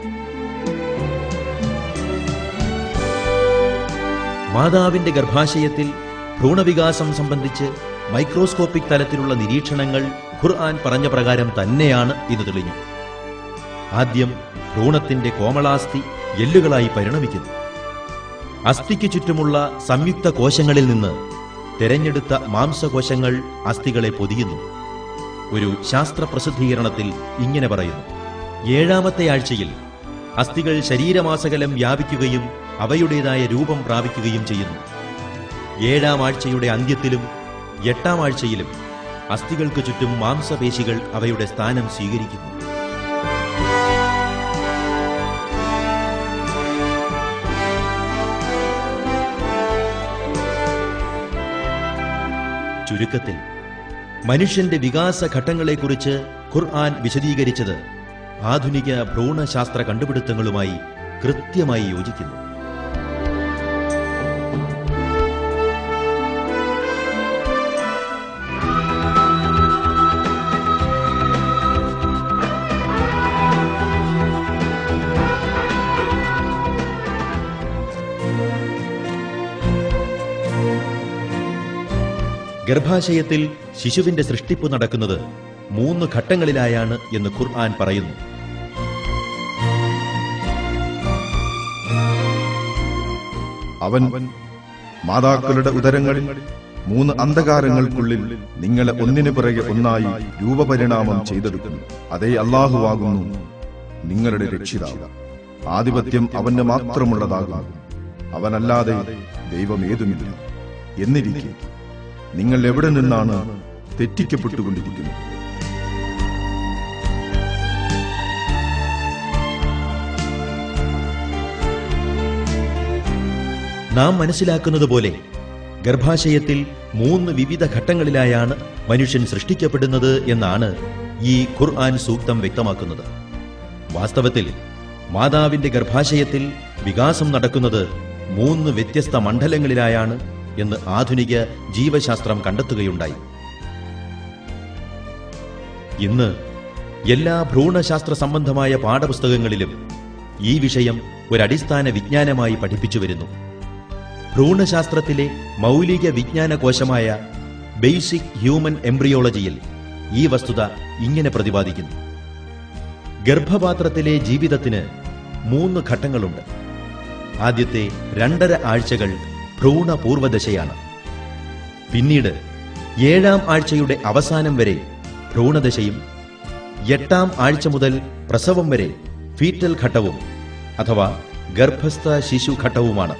മാതാവിന്റെ ഗർഭാശയത്തിൽ ഭ്രൂണവികാസം സംബന്ധിച്ച് മൈക്രോസ്കോപ്പിക് തലത്തിലുള്ള നിരീക്ഷണങ്ങൾ ഖുർആൻ പറഞ്ഞ പ്രകാരം തന്നെയാണ് ഇത് തെളിഞ്ഞു ആദ്യം ഭ്രൂണത്തിന്റെ കോമളാസ്ഥി എല്ലുകളായി പരിണമിക്കുന്നു അസ്ഥിക്ക് ചുറ്റുമുള്ള സംയുക്ത കോശങ്ങളിൽ നിന്ന് തെരഞ്ഞെടുത്ത മാംസകോശങ്ങൾ അസ്ഥികളെ പൊതിയുന്നു ഒരു ശാസ്ത്ര പ്രസിദ്ധീകരണത്തിൽ ഇങ്ങനെ പറയുന്നു ഏഴാമത്തെ ആഴ്ചയിൽ അസ്ഥികൾ ശരീരമാസകലം വ്യാപിക്കുകയും അവയുടേതായ രൂപം പ്രാപിക്കുകയും ചെയ്യുന്നു ഏഴാം ആഴ്ചയുടെ അന്ത്യത്തിലും എട്ടാം ആഴ്ചയിലും അസ്ഥികൾക്ക് ചുറ്റും മാംസപേശികൾ അവയുടെ സ്ഥാനം സ്വീകരിക്കുന്നു ചുരുക്കത്തിൽ മനുഷ്യന്റെ വികാസ ഘട്ടങ്ങളെക്കുറിച്ച് ഖുർആൻ വിശദീകരിച്ചത് ആധുനിക ഭ്രൂണശാസ്ത്ര കണ്ടുപിടുത്തങ്ങളുമായി കൃത്യമായി യോജിക്കുന്നു ഗർഭാശയത്തിൽ ശിശുവിന്റെ സൃഷ്ടിപ്പ് നടക്കുന്നത് മൂന്ന് ഘട്ടങ്ങളിലായാണ് എന്ന് ഖുർആൻ പറയുന്നു അവൻ മാതാക്കളുടെ ഉദരങ്ങളിൽ മൂന്ന് അന്ധകാരങ്ങൾക്കുള്ളിൽ നിങ്ങളെ ഒന്നിനു പിറകെ ഒന്നായി രൂപപരിണാമം ചെയ്തെടുക്കുന്നു അതേ അള്ളാഹുവാകുന്നു നിങ്ങളുടെ രക്ഷിതാവ് ആധിപത്യം അവന് മാത്രമുള്ളതാകുന്നു അവനല്ലാതെ ദൈവം ഏതുമില്ല എന്നിരിക്കെ നിങ്ങൾ എവിടെ നിന്നാണ് തെറ്റിക്കപ്പെട്ടുകൊണ്ടിരിക്കുന്നു നാം മനസ്സിലാക്കുന്നത് പോലെ ഗർഭാശയത്തിൽ മൂന്ന് വിവിധ ഘട്ടങ്ങളിലായാണ് മനുഷ്യൻ സൃഷ്ടിക്കപ്പെടുന്നത് എന്നാണ് ഈ ഖുർആൻ സൂക്തം വ്യക്തമാക്കുന്നത് വാസ്തവത്തിൽ മാതാവിന്റെ ഗർഭാശയത്തിൽ വികാസം നടക്കുന്നത് മൂന്ന് വ്യത്യസ്ത മണ്ഡലങ്ങളിലായാണ് എന്ന് ആധുനിക ജീവശാസ്ത്രം കണ്ടെത്തുകയുണ്ടായി ഇന്ന് എല്ലാ ഭ്രൂണശാസ്ത്ര സംബന്ധമായ പാഠപുസ്തകങ്ങളിലും ഈ വിഷയം ഒരടിസ്ഥാന വിജ്ഞാനമായി പഠിപ്പിച്ചു വരുന്നു ഭ്രൂണശാസ്ത്രത്തിലെ മൗലിക വിജ്ഞാന കോശമായ ബേസിക് ഹ്യൂമൻ എംബ്രിയോളജിയിൽ ഈ വസ്തുത ഇങ്ങനെ പ്രതിപാദിക്കുന്നു ഗർഭപാത്രത്തിലെ ജീവിതത്തിന് മൂന്ന് ഘട്ടങ്ങളുണ്ട് ആദ്യത്തെ രണ്ടര ആഴ്ചകൾ ഭ്രൂണ പൂർവ്വദശയാണ് പിന്നീട് ഏഴാം ആഴ്ചയുടെ അവസാനം വരെ ഭ്രൂണദശയും എട്ടാം ആഴ്ച മുതൽ പ്രസവം വരെ ഫീറ്റൽ ഘട്ടവും അഥവാ ഗർഭസ്ഥ ശിശു ഘട്ടവുമാണ്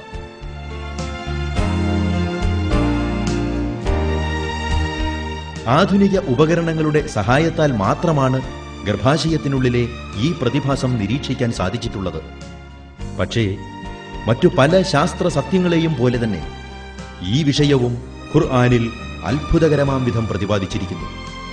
ആധുനിക ഉപകരണങ്ങളുടെ സഹായത്താൽ മാത്രമാണ് ഗർഭാശയത്തിനുള്ളിലെ ഈ പ്രതിഭാസം നിരീക്ഷിക്കാൻ സാധിച്ചിട്ടുള്ളത് പക്ഷേ മറ്റു പല ശാസ്ത്ര സത്യങ്ങളെയും പോലെ തന്നെ ഈ വിഷയവും ഖുർആനിൽ അത്ഭുതകരമാം വിധം പ്രതിപാദിച്ചിരിക്കുന്നു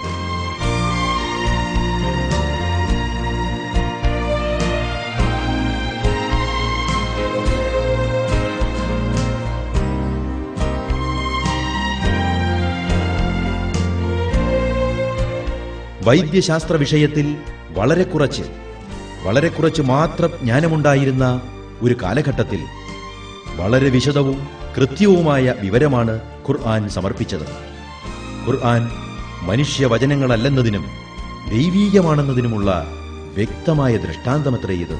വൈദ്യശാസ്ത്ര വിഷയത്തിൽ വളരെ കുറച്ച് വളരെ കുറച്ച് മാത്രം ജ്ഞാനമുണ്ടായിരുന്ന ഒരു കാലഘട്ടത്തിൽ വളരെ വിശദവും കൃത്യവുമായ വിവരമാണ് ഖുർആൻ സമർപ്പിച്ചത് ഖുർആൻ മനുഷ്യവചനങ്ങളല്ലെന്നതിനും ദൈവീകമാണെന്നതിനുമുള്ള വ്യക്തമായ ദൃഷ്ടാന്തമത്രേ ഇത്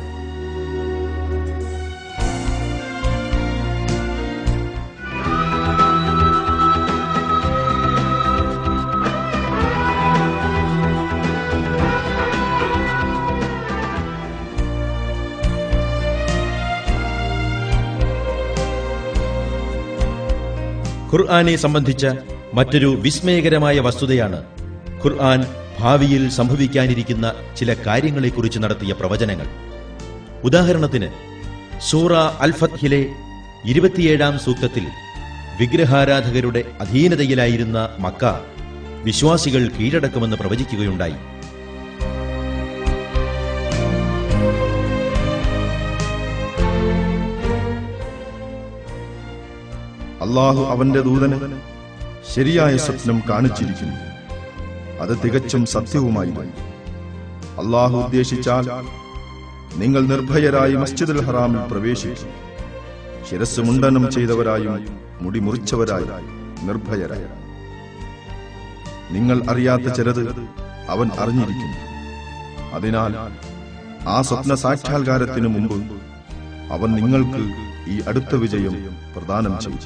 ഖുർആനെ സംബന്ധിച്ച മറ്റൊരു വിസ്മയകരമായ വസ്തുതയാണ് ഖുർആൻ ഭാവിയിൽ സംഭവിക്കാനിരിക്കുന്ന ചില കാര്യങ്ങളെക്കുറിച്ച് നടത്തിയ പ്രവചനങ്ങൾ ഉദാഹരണത്തിന് സൂറ അൽ ഫത്ഹിലെ ഇരുപത്തിയേഴാം സൂക്തത്തിൽ വിഗ്രഹാരാധകരുടെ അധീനതയിലായിരുന്ന മക്ക വിശ്വാസികൾ കീഴടക്കുമെന്ന് പ്രവചിക്കുകയുണ്ടായി അള്ളാഹു അവന്റെ ദൂതന് ശരിയായ സ്വപ്നം കാണിച്ചിരിക്കുന്നു അത് തികച്ചും സത്യവുമായിരുന്നു അള്ളാഹു ഉദ്ദേശിച്ചാൽ നിങ്ങൾ നിർഭയരായി മസ്ജിദുൽ ഹറാമിൽ പ്രവേശിക്കും ശിരസ് മുണ്ടനം ചെയ്തവരായും മുടി മുറിച്ചവരായും നിർഭയരായി നിങ്ങൾ അറിയാത്ത ചിലത് അവൻ അറിഞ്ഞിരിക്കുന്നു അതിനാൽ ആ സ്വപ്ന സാക്ഷാത്കാരത്തിനു മുമ്പ് അവൻ നിങ്ങൾക്ക് ഈ അടുത്ത വിജയം പ്രദാനം ചെയ്തു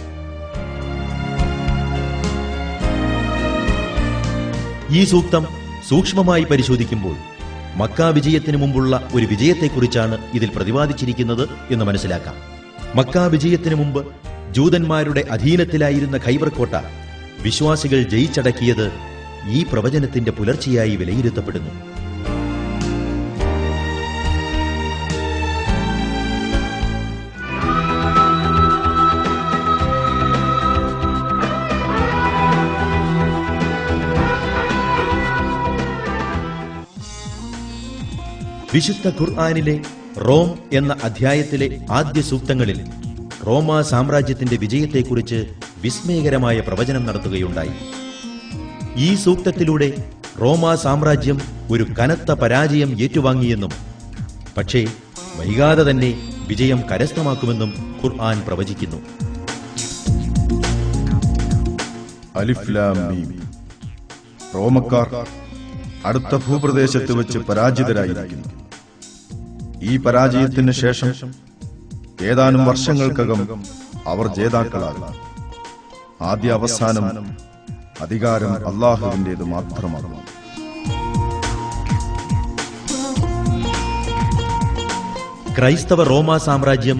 ഈ സൂക്തം സൂക്ഷ്മമായി പരിശോധിക്കുമ്പോൾ മക്ക വിജയത്തിനു മുമ്പുള്ള ഒരു വിജയത്തെക്കുറിച്ചാണ് ഇതിൽ പ്രതിപാദിച്ചിരിക്കുന്നത് എന്ന് മനസ്സിലാക്കാം മക്ക വിജയത്തിനു മുമ്പ് ജൂതന്മാരുടെ അധീനത്തിലായിരുന്ന ഖൈബർകോട്ട വിശ്വാസികൾ ജയിച്ചടക്കിയത് ഈ പ്രവചനത്തിന്റെ പുലർച്ചയായി വിലയിരുത്തപ്പെടുന്നു വിശുദ്ധ ഖുർആാനിലെ റോം എന്ന അധ്യായത്തിലെ ആദ്യ സൂക്തങ്ങളിൽ റോമ സാമ്രാജ്യത്തിന്റെ വിജയത്തെക്കുറിച്ച് വിസ്മയകരമായ പ്രവചനം നടത്തുകയുണ്ടായി ഈ സൂക്തത്തിലൂടെ റോമ സാമ്രാജ്യം ഒരു കനത്ത പരാജയം ഏറ്റുവാങ്ങിയെന്നും പക്ഷേ വൈകാതെ തന്നെ വിജയം കരസ്ഥമാക്കുമെന്നും ഖുർആൻ പ്രവചിക്കുന്നു അലിഫ് ലാം മീം റോമക്കാർ അടുത്ത ഭൂപ്രദേശത്ത് വെച്ച് പരാജിതരായിരിക്കുന്നു ഈ പരാജയത്തിന് ശേഷം ഏതാനും വർഷങ്ങൾക്കകം അവർ ജേതാക്കളാകും ആദ്യ അവസാനം അധികാരം അള്ളാഹുവിൻ്റെത് മാത്രമാണ് ക്രൈസ്തവ റോമ സാമ്രാജ്യം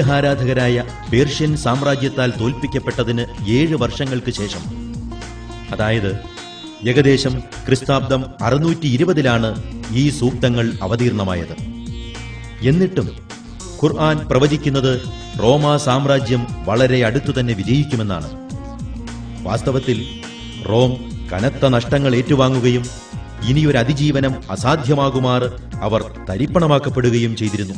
വിഗ്രഹാരാധകരായ പേർഷ്യൻ സാമ്രാജ്യത്താൽ തോൽപ്പിക്കപ്പെട്ടതിന് ഏഴ് വർഷങ്ങൾക്ക് ശേഷം അതായത് ഏകദേശം ക്രിസ്താബ്ദം അറുന്നൂറ്റി ഇരുപതിലാണ് ഈ സൂക്തങ്ങൾ അവതീർണമായത് എന്നിട്ടും ഖുർആൻ പ്രവചിക്കുന്നത് റോമാ സാമ്രാജ്യം വളരെ അടുത്തു തന്നെ വിജയിക്കുമെന്നാണ് വാസ്തവത്തിൽ റോം കനത്ത നഷ്ടങ്ങൾ ഏറ്റുവാങ്ങുകയും ഇനിയൊരു അതിജീവനം അസാധ്യമാകുമാർ അവർ തരിപ്പണമാക്കപ്പെടുകയും ചെയ്തിരുന്നു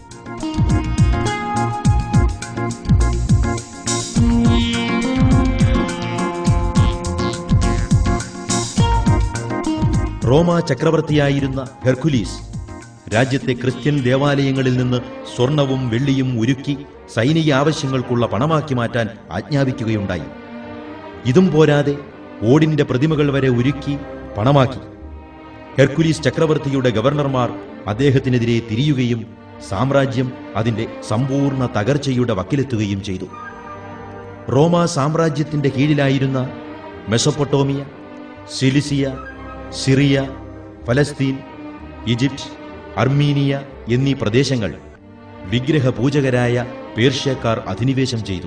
റോമ ചക്രവർത്തിയായിരുന്ന ഹെർക്കുലീസ് രാജ്യത്തെ ക്രിസ്ത്യൻ ദേവാലയങ്ങളിൽ നിന്ന് സ്വർണവും വെള്ളിയും ഉരുക്കി സൈനിക ആവശ്യങ്ങൾക്കുള്ള പണമാക്കി മാറ്റാൻ ആജ്ഞാപിക്കുകയുണ്ടായി ഇതും പോരാതെ ഓടിന്റെ പ്രതിമകൾ വരെ ഉരുക്കി പണമാക്കി ഹെർക്കുലീസ് ചക്രവർത്തിയുടെ ഗവർണർമാർ അദ്ദേഹത്തിനെതിരെ തിരിയുകയും സാമ്രാജ്യം അതിന്റെ സമ്പൂർണ്ണ തകർച്ചയുടെ വക്കിലെത്തുകയും ചെയ്തു റോമ സാമ്രാജ്യത്തിന്റെ കീഴിലായിരുന്ന മെസൊപ്പൊട്ടോമിയ സിലിസിയ സിറിയ ഫലസ്തീൻ ഈജിപ്റ്റ് അർമീനിയ എന്നീ പ്രദേശങ്ങൾ വിഗ്രഹപൂജകരായ പേർഷ്യക്കാർ അധിനിവേശം ചെയ്തു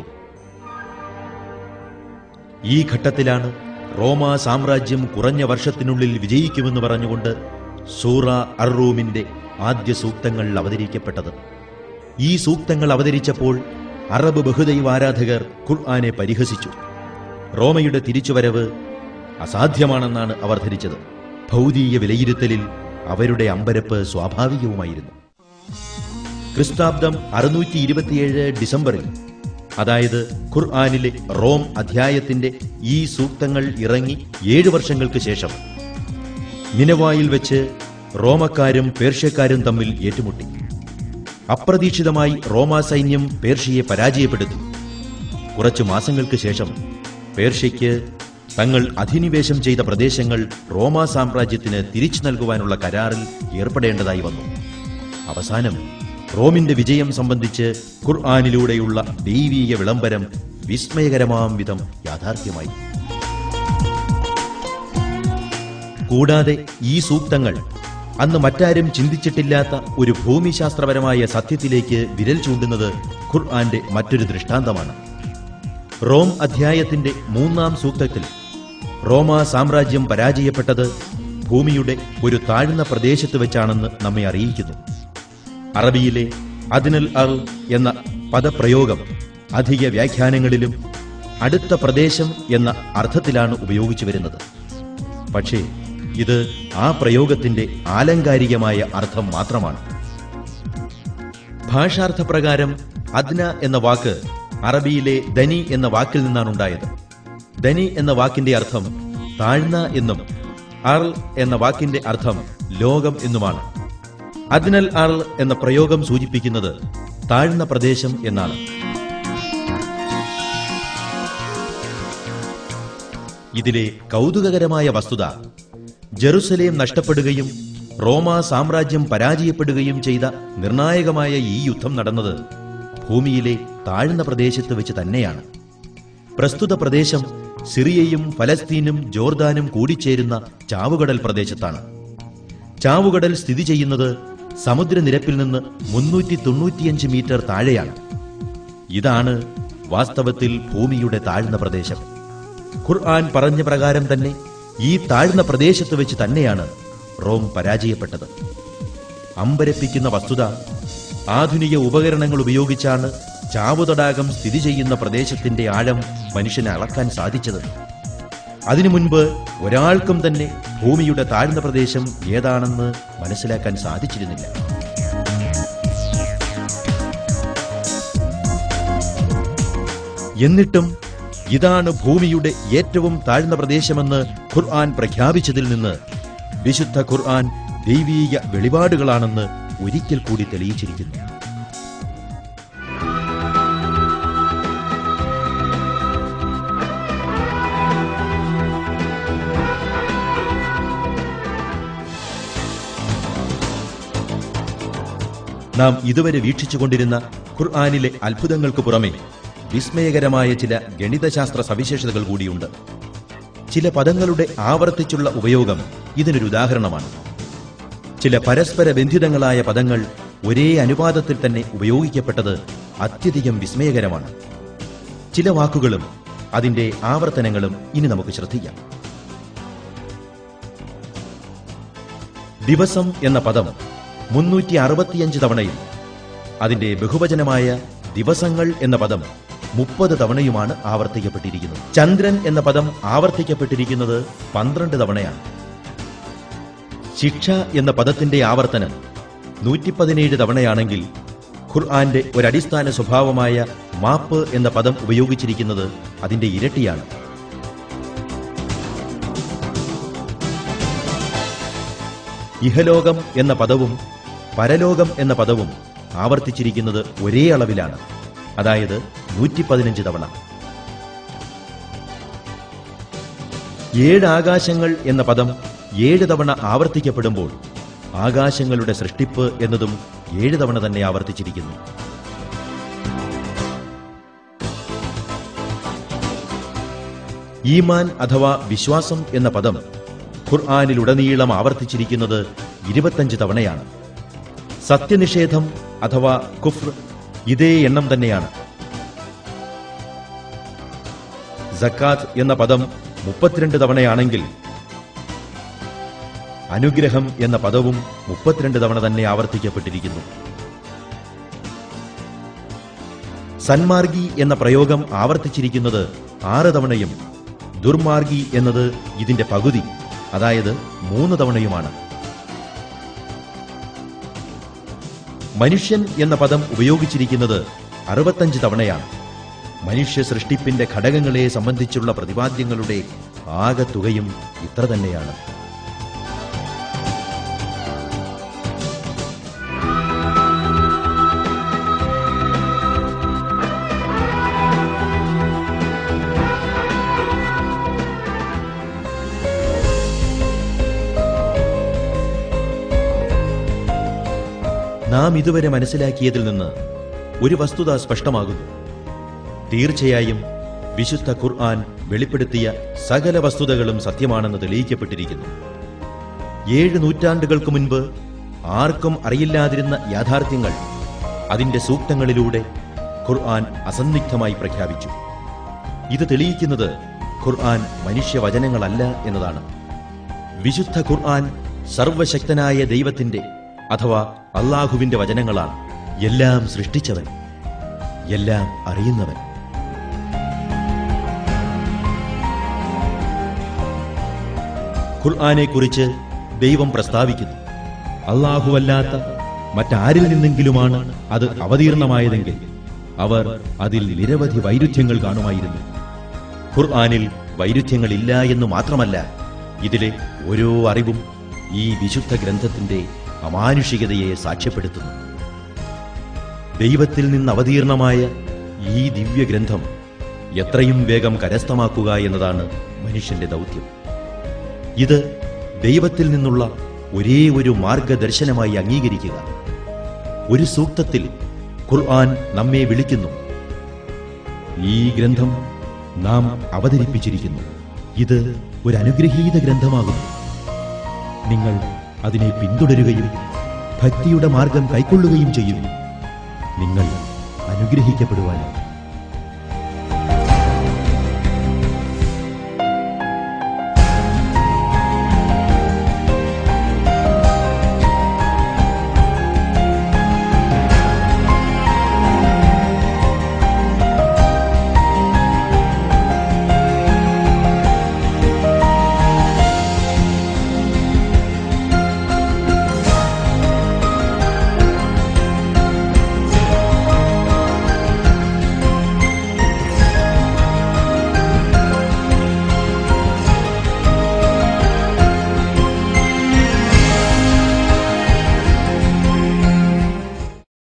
ഈ ഘട്ടത്തിലാണ് റോമ സാമ്രാജ്യം കുറഞ്ഞ വർഷത്തിനുള്ളിൽ വിജയിക്കുമെന്ന് പറഞ്ഞുകൊണ്ട് സൂറ അർറൂമിന്റെ ആദ്യ സൂക്തങ്ങൾ അവതരിക്കപ്പെട്ടത് ഈ സൂക്തങ്ങൾ അവതരിച്ചപ്പോൾ അറബ് ബഹുദൈവാരാധകർ ഖുർആനെ പരിഹസിച്ചു റോമയുടെ തിരിച്ചുവരവ് അസാധ്യമാണെന്നാണ് അവർ ധരിച്ചത് ഭൗതീയ വിലയിരുത്തലിൽ അവരുടെ അമ്പരപ്പ് സ്വാഭാവികവുമായിരുന്നു ക്രിസ്താബ്ദം അറുന്നൂറ്റി ഇരുപത്തിയേഴ് ഡിസംബറിൽ അതായത് ഖുർആാനിലെ റോം അധ്യായത്തിന്റെ ഈ സൂക്തങ്ങൾ ഇറങ്ങി ഏഴു വർഷങ്ങൾക്ക് ശേഷം നിനവായിൽ വെച്ച് റോമക്കാരും പേർഷ്യക്കാരും തമ്മിൽ ഏറ്റുമുട്ടി അപ്രതീക്ഷിതമായി റോമാ സൈന്യം പേർഷ്യയെ പരാജയപ്പെടുത്തി കുറച്ചു മാസങ്ങൾക്ക് ശേഷം പേർഷ്യയ്ക്ക് തങ്ങൾ അധിനിവേശം ചെയ്ത പ്രദേശങ്ങൾ റോമാ സാമ്രാജ്യത്തിന് തിരിച്ചു നൽകുവാനുള്ള കരാറിൽ ഏർപ്പെടേണ്ടതായി വന്നു അവസാനം റോമിന്റെ വിജയം സംബന്ധിച്ച് ഖുർആാനിലൂടെയുള്ള ദൈവീയ വിളംബരം വിസ്മയകരമാം വിധം യാഥാർത്ഥ്യമായി കൂടാതെ ഈ സൂക്തങ്ങൾ അന്ന് മറ്റാരും ചിന്തിച്ചിട്ടില്ലാത്ത ഒരു ഭൂമിശാസ്ത്രപരമായ സത്യത്തിലേക്ക് വിരൽ ചൂണ്ടുന്നത് ഖുർആന്റെ മറ്റൊരു ദൃഷ്ടാന്തമാണ് റോം അധ്യായത്തിന്റെ മൂന്നാം സൂക്തത്തിൽ റോമാ സാമ്രാജ്യം പരാജയപ്പെട്ടത് ഭൂമിയുടെ ഒരു താഴ്ന്ന പ്രദേശത്ത് വെച്ചാണെന്ന് നമ്മെ അറിയിക്കുന്നു അറബിയിലെ അദ്നൽ അർ എന്ന പദപ്രയോഗം അധിക വ്യാഖ്യാനങ്ങളിലും അടുത്ത പ്രദേശം എന്ന അർത്ഥത്തിലാണ് ഉപയോഗിച്ചു വരുന്നത് പക്ഷേ ഇത് ആ പ്രയോഗത്തിന്റെ ആലങ്കാരികമായ അർത്ഥം മാത്രമാണ് ഭാഷാർത്ഥപ്രകാരം അദ്ന എന്ന വാക്ക് അറബിയിലെ ദനി എന്ന വാക്കിൽ നിന്നാണ് ഉണ്ടായത് ദനി എന്ന വാക്കിന്റെ അർത്ഥം താഴ്ന്ന എന്നും അർ എന്ന വാക്കിന്റെ അർത്ഥം ലോകം എന്നുമാണ് അദ്നൽ അർ എന്ന പ്രയോഗം സൂചിപ്പിക്കുന്നത് താഴ്ന്ന പ്രദേശം എന്നാണ് ഇതിലെ കൗതുകകരമായ വസ്തുത ജെറുസലേം നഷ്ടപ്പെടുകയും റോമാ സാമ്രാജ്യം പരാജയപ്പെടുകയും ചെയ്ത നിർണായകമായ ഈ യുദ്ധം നടന്നത് ഭൂമിയിലെ താഴ്ന്ന പ്രദേശത്ത് വെച്ച് തന്നെയാണ് പ്രസ്തുത പ്രദേശം സിറിയയും ഫലസ്തീനും ജോർദാനും കൂടിച്ചേരുന്ന ചാവുകടൽ പ്രദേശത്താണ് ചാവുകടൽ സ്ഥിതി ചെയ്യുന്നത് സമുദ്രനിരപ്പിൽ നിന്ന് മുന്നൂറ്റി തൊണ്ണൂറ്റിയഞ്ച് മീറ്റർ താഴെയാണ് ഇതാണ് വാസ്തവത്തിൽ ഭൂമിയുടെ താഴ്ന്ന പ്രദേശം ഖുർആൻ പറഞ്ഞ പ്രകാരം തന്നെ ഈ താഴ്ന്ന പ്രദേശത്ത് വെച്ച് തന്നെയാണ് റോം പരാജയപ്പെട്ടത് അമ്പരപ്പിക്കുന്ന വസ്തുത ആധുനിക ഉപകരണങ്ങൾ ഉപയോഗിച്ചാണ് ചാവുതടാകം സ്ഥിതി ചെയ്യുന്ന പ്രദേശത്തിന്റെ ആഴം മനുഷ്യന് അളക്കാൻ സാധിച്ചത് അതിനു മുൻപ് ഒരാൾക്കും തന്നെ ഭൂമിയുടെ താഴ്ന്ന പ്രദേശം ഏതാണെന്ന് മനസ്സിലാക്കാൻ സാധിച്ചിരുന്നില്ല എന്നിട്ടും ഇതാണ് ഭൂമിയുടെ ഏറ്റവും താഴ്ന്ന പ്രദേശമെന്ന് ഖുർആൻ പ്രഖ്യാപിച്ചതിൽ നിന്ന് വിശുദ്ധ ഖുർആൻ ദൈവീക വെളിപാടുകളാണെന്ന് ഒരിക്കൽ കൂടി തെളിയിച്ചിരിക്കുന്നു നാം ഇതുവരെ വീക്ഷിച്ചുകൊണ്ടിരുന്ന ഖുർആാനിലെ അത്ഭുതങ്ങൾക്ക് പുറമെ വിസ്മയകരമായ ചില ഗണിതശാസ്ത്ര സവിശേഷതകൾ കൂടിയുണ്ട് ചില പദങ്ങളുടെ ആവർത്തിച്ചുള്ള ഉപയോഗം ഇതിനൊരു ഉദാഹരണമാണ് ചില പരസ്പര ബന്ധിതങ്ങളായ പദങ്ങൾ ഒരേ അനുപാതത്തിൽ തന്നെ ഉപയോഗിക്കപ്പെട്ടത് അത്യധികം വിസ്മയകരമാണ് ചില വാക്കുകളും അതിന്റെ ആവർത്തനങ്ങളും ഇനി നമുക്ക് ശ്രദ്ധിക്കാം ദിവസം എന്ന പദം മുന്നൂറ്റി അറുപത്തിയഞ്ച് തവണയും അതിന്റെ ബഹുവചനമായ ദിവസങ്ങൾ എന്ന പദം മുപ്പത് തവണയുമാണ് ആവർത്തിക്കപ്പെട്ടിരിക്കുന്നത് ചന്ദ്രൻ എന്ന പദം ആവർത്തിക്കപ്പെട്ടിരിക്കുന്നത് പന്ത്രണ്ട് തവണയാണ് ശിക്ഷ എന്ന പദത്തിന്റെ ആവർത്തനം നൂറ്റി പതിനേഴ് തവണയാണെങ്കിൽ ഖുർആന്റെ ഒരടിസ്ഥാന സ്വഭാവമായ മാപ്പ് എന്ന പദം ഉപയോഗിച്ചിരിക്കുന്നത് അതിന്റെ ഇരട്ടിയാണ് ഇഹലോകം എന്ന പദവും പരലോകം എന്ന പദവും ആവർത്തിച്ചിരിക്കുന്നത് ഒരേ അളവിലാണ് അതായത് നൂറ്റി പതിനഞ്ച് തവണ ഏഴ് ആകാശങ്ങൾ എന്ന പദം ഏഴ് തവണ ആവർത്തിക്കപ്പെടുമ്പോൾ ആകാശങ്ങളുടെ സൃഷ്ടിപ്പ് എന്നതും ഏഴ് തവണ തന്നെ ആവർത്തിച്ചിരിക്കുന്നു ഈമാൻ അഥവാ വിശ്വാസം എന്ന പദം ഖുർആാനിലുടനീളം ആവർത്തിച്ചിരിക്കുന്നത് ഇരുപത്തഞ്ച് തവണയാണ് സത്യനിഷേധം അഥവാ കുഫ്ർ ഇതേ എണ്ണം തന്നെയാണ് സക്കാത്ത് എന്ന പദം മുപ്പത്തിരണ്ട് തവണയാണെങ്കിൽ അനുഗ്രഹം എന്ന പദവും മുപ്പത്തിരണ്ട് തവണ തന്നെ ആവർത്തിക്കപ്പെട്ടിരിക്കുന്നു സന്മാർഗി എന്ന പ്രയോഗം ആവർത്തിച്ചിരിക്കുന്നത് ആറ് തവണയും ദുർമാർഗി എന്നത് ഇതിന്റെ പകുതി അതായത് മൂന്ന് തവണയുമാണ് മനുഷ്യൻ എന്ന പദം ഉപയോഗിച്ചിരിക്കുന്നത് അറുപത്തഞ്ച് തവണയാണ് മനുഷ്യ സൃഷ്ടിപ്പിന്റെ ഘടകങ്ങളെ സംബന്ധിച്ചുള്ള പ്രതിപാദ്യങ്ങളുടെ ആകത്തുകയും ഇത്ര തന്നെയാണ് നാം ഇതുവരെ മനസ്സിലാക്കിയതിൽ നിന്ന് ഒരു വസ്തുത സ്പഷ്ടമാകുന്നു തീർച്ചയായും വിശുദ്ധ ഖുർആൻ വെളിപ്പെടുത്തിയ സകല വസ്തുതകളും സത്യമാണെന്ന് തെളിയിക്കപ്പെട്ടിരിക്കുന്നു ഏഴ് നൂറ്റാണ്ടുകൾക്ക് മുൻപ് ആർക്കും അറിയില്ലാതിരുന്ന യാഥാർത്ഥ്യങ്ങൾ അതിന്റെ സൂക്തങ്ങളിലൂടെ ഖുർആൻ അസന്നിഗ്ധമായി പ്രഖ്യാപിച്ചു ഇത് തെളിയിക്കുന്നത് ഖുർആൻ മനുഷ്യവചനങ്ങളല്ല എന്നതാണ് വിശുദ്ധ ഖുർആൻ സർവശക്തനായ ദൈവത്തിന്റെ അഥവാ അള്ളാഹുവിന്റെ വചനങ്ങളാണ് എല്ലാം സൃഷ്ടിച്ചവൻ എല്ലാം അറിയുന്നവൻ ഖുർആനെക്കുറിച്ച് ദൈവം പ്രസ്താവിക്കുന്നു അള്ളാഹുവല്ലാത്ത മറ്റാരിൽ നിന്നെങ്കിലുമാണ് അത് അവതീർണമായതെങ്കിൽ അവർ അതിൽ നിരവധി വൈരുദ്ധ്യങ്ങൾ കാണുമായിരുന്നു ഖുർആനിൽ വൈരുദ്ധ്യങ്ങളില്ല എന്ന് മാത്രമല്ല ഇതിലെ ഓരോ അറിവും ഈ വിശുദ്ധ ഗ്രന്ഥത്തിന്റെ അമാനുഷികതയെ സാക്ഷ്യപ്പെടുത്തുന്നു ദൈവത്തിൽ നിന്ന് അവതീർണമായ ഈ ദിവ്യഗ്രന്ഥം എത്രയും വേഗം കരസ്ഥമാക്കുക എന്നതാണ് മനുഷ്യന്റെ ദൗത്യം ഇത് ദൈവത്തിൽ നിന്നുള്ള ഒരേ ഒരു മാർഗദർശനമായി അംഗീകരിക്കുക ഒരു സൂക്തത്തിൽ ഖുർആൻ നമ്മെ വിളിക്കുന്നു ഈ ഗ്രന്ഥം നാം അവതരിപ്പിച്ചിരിക്കുന്നു ഇത് ഒരു അനുഗ്രഹീത ഗ്രന്ഥമാകുന്നു നിങ്ങൾ അതിനെ പിന്തുടരുകയും ഭക്തിയുടെ മാർഗം കൈക്കൊള്ളുകയും ചെയ്യും നിങ്ങൾ അനുഗ്രഹിക്കപ്പെടുവാനും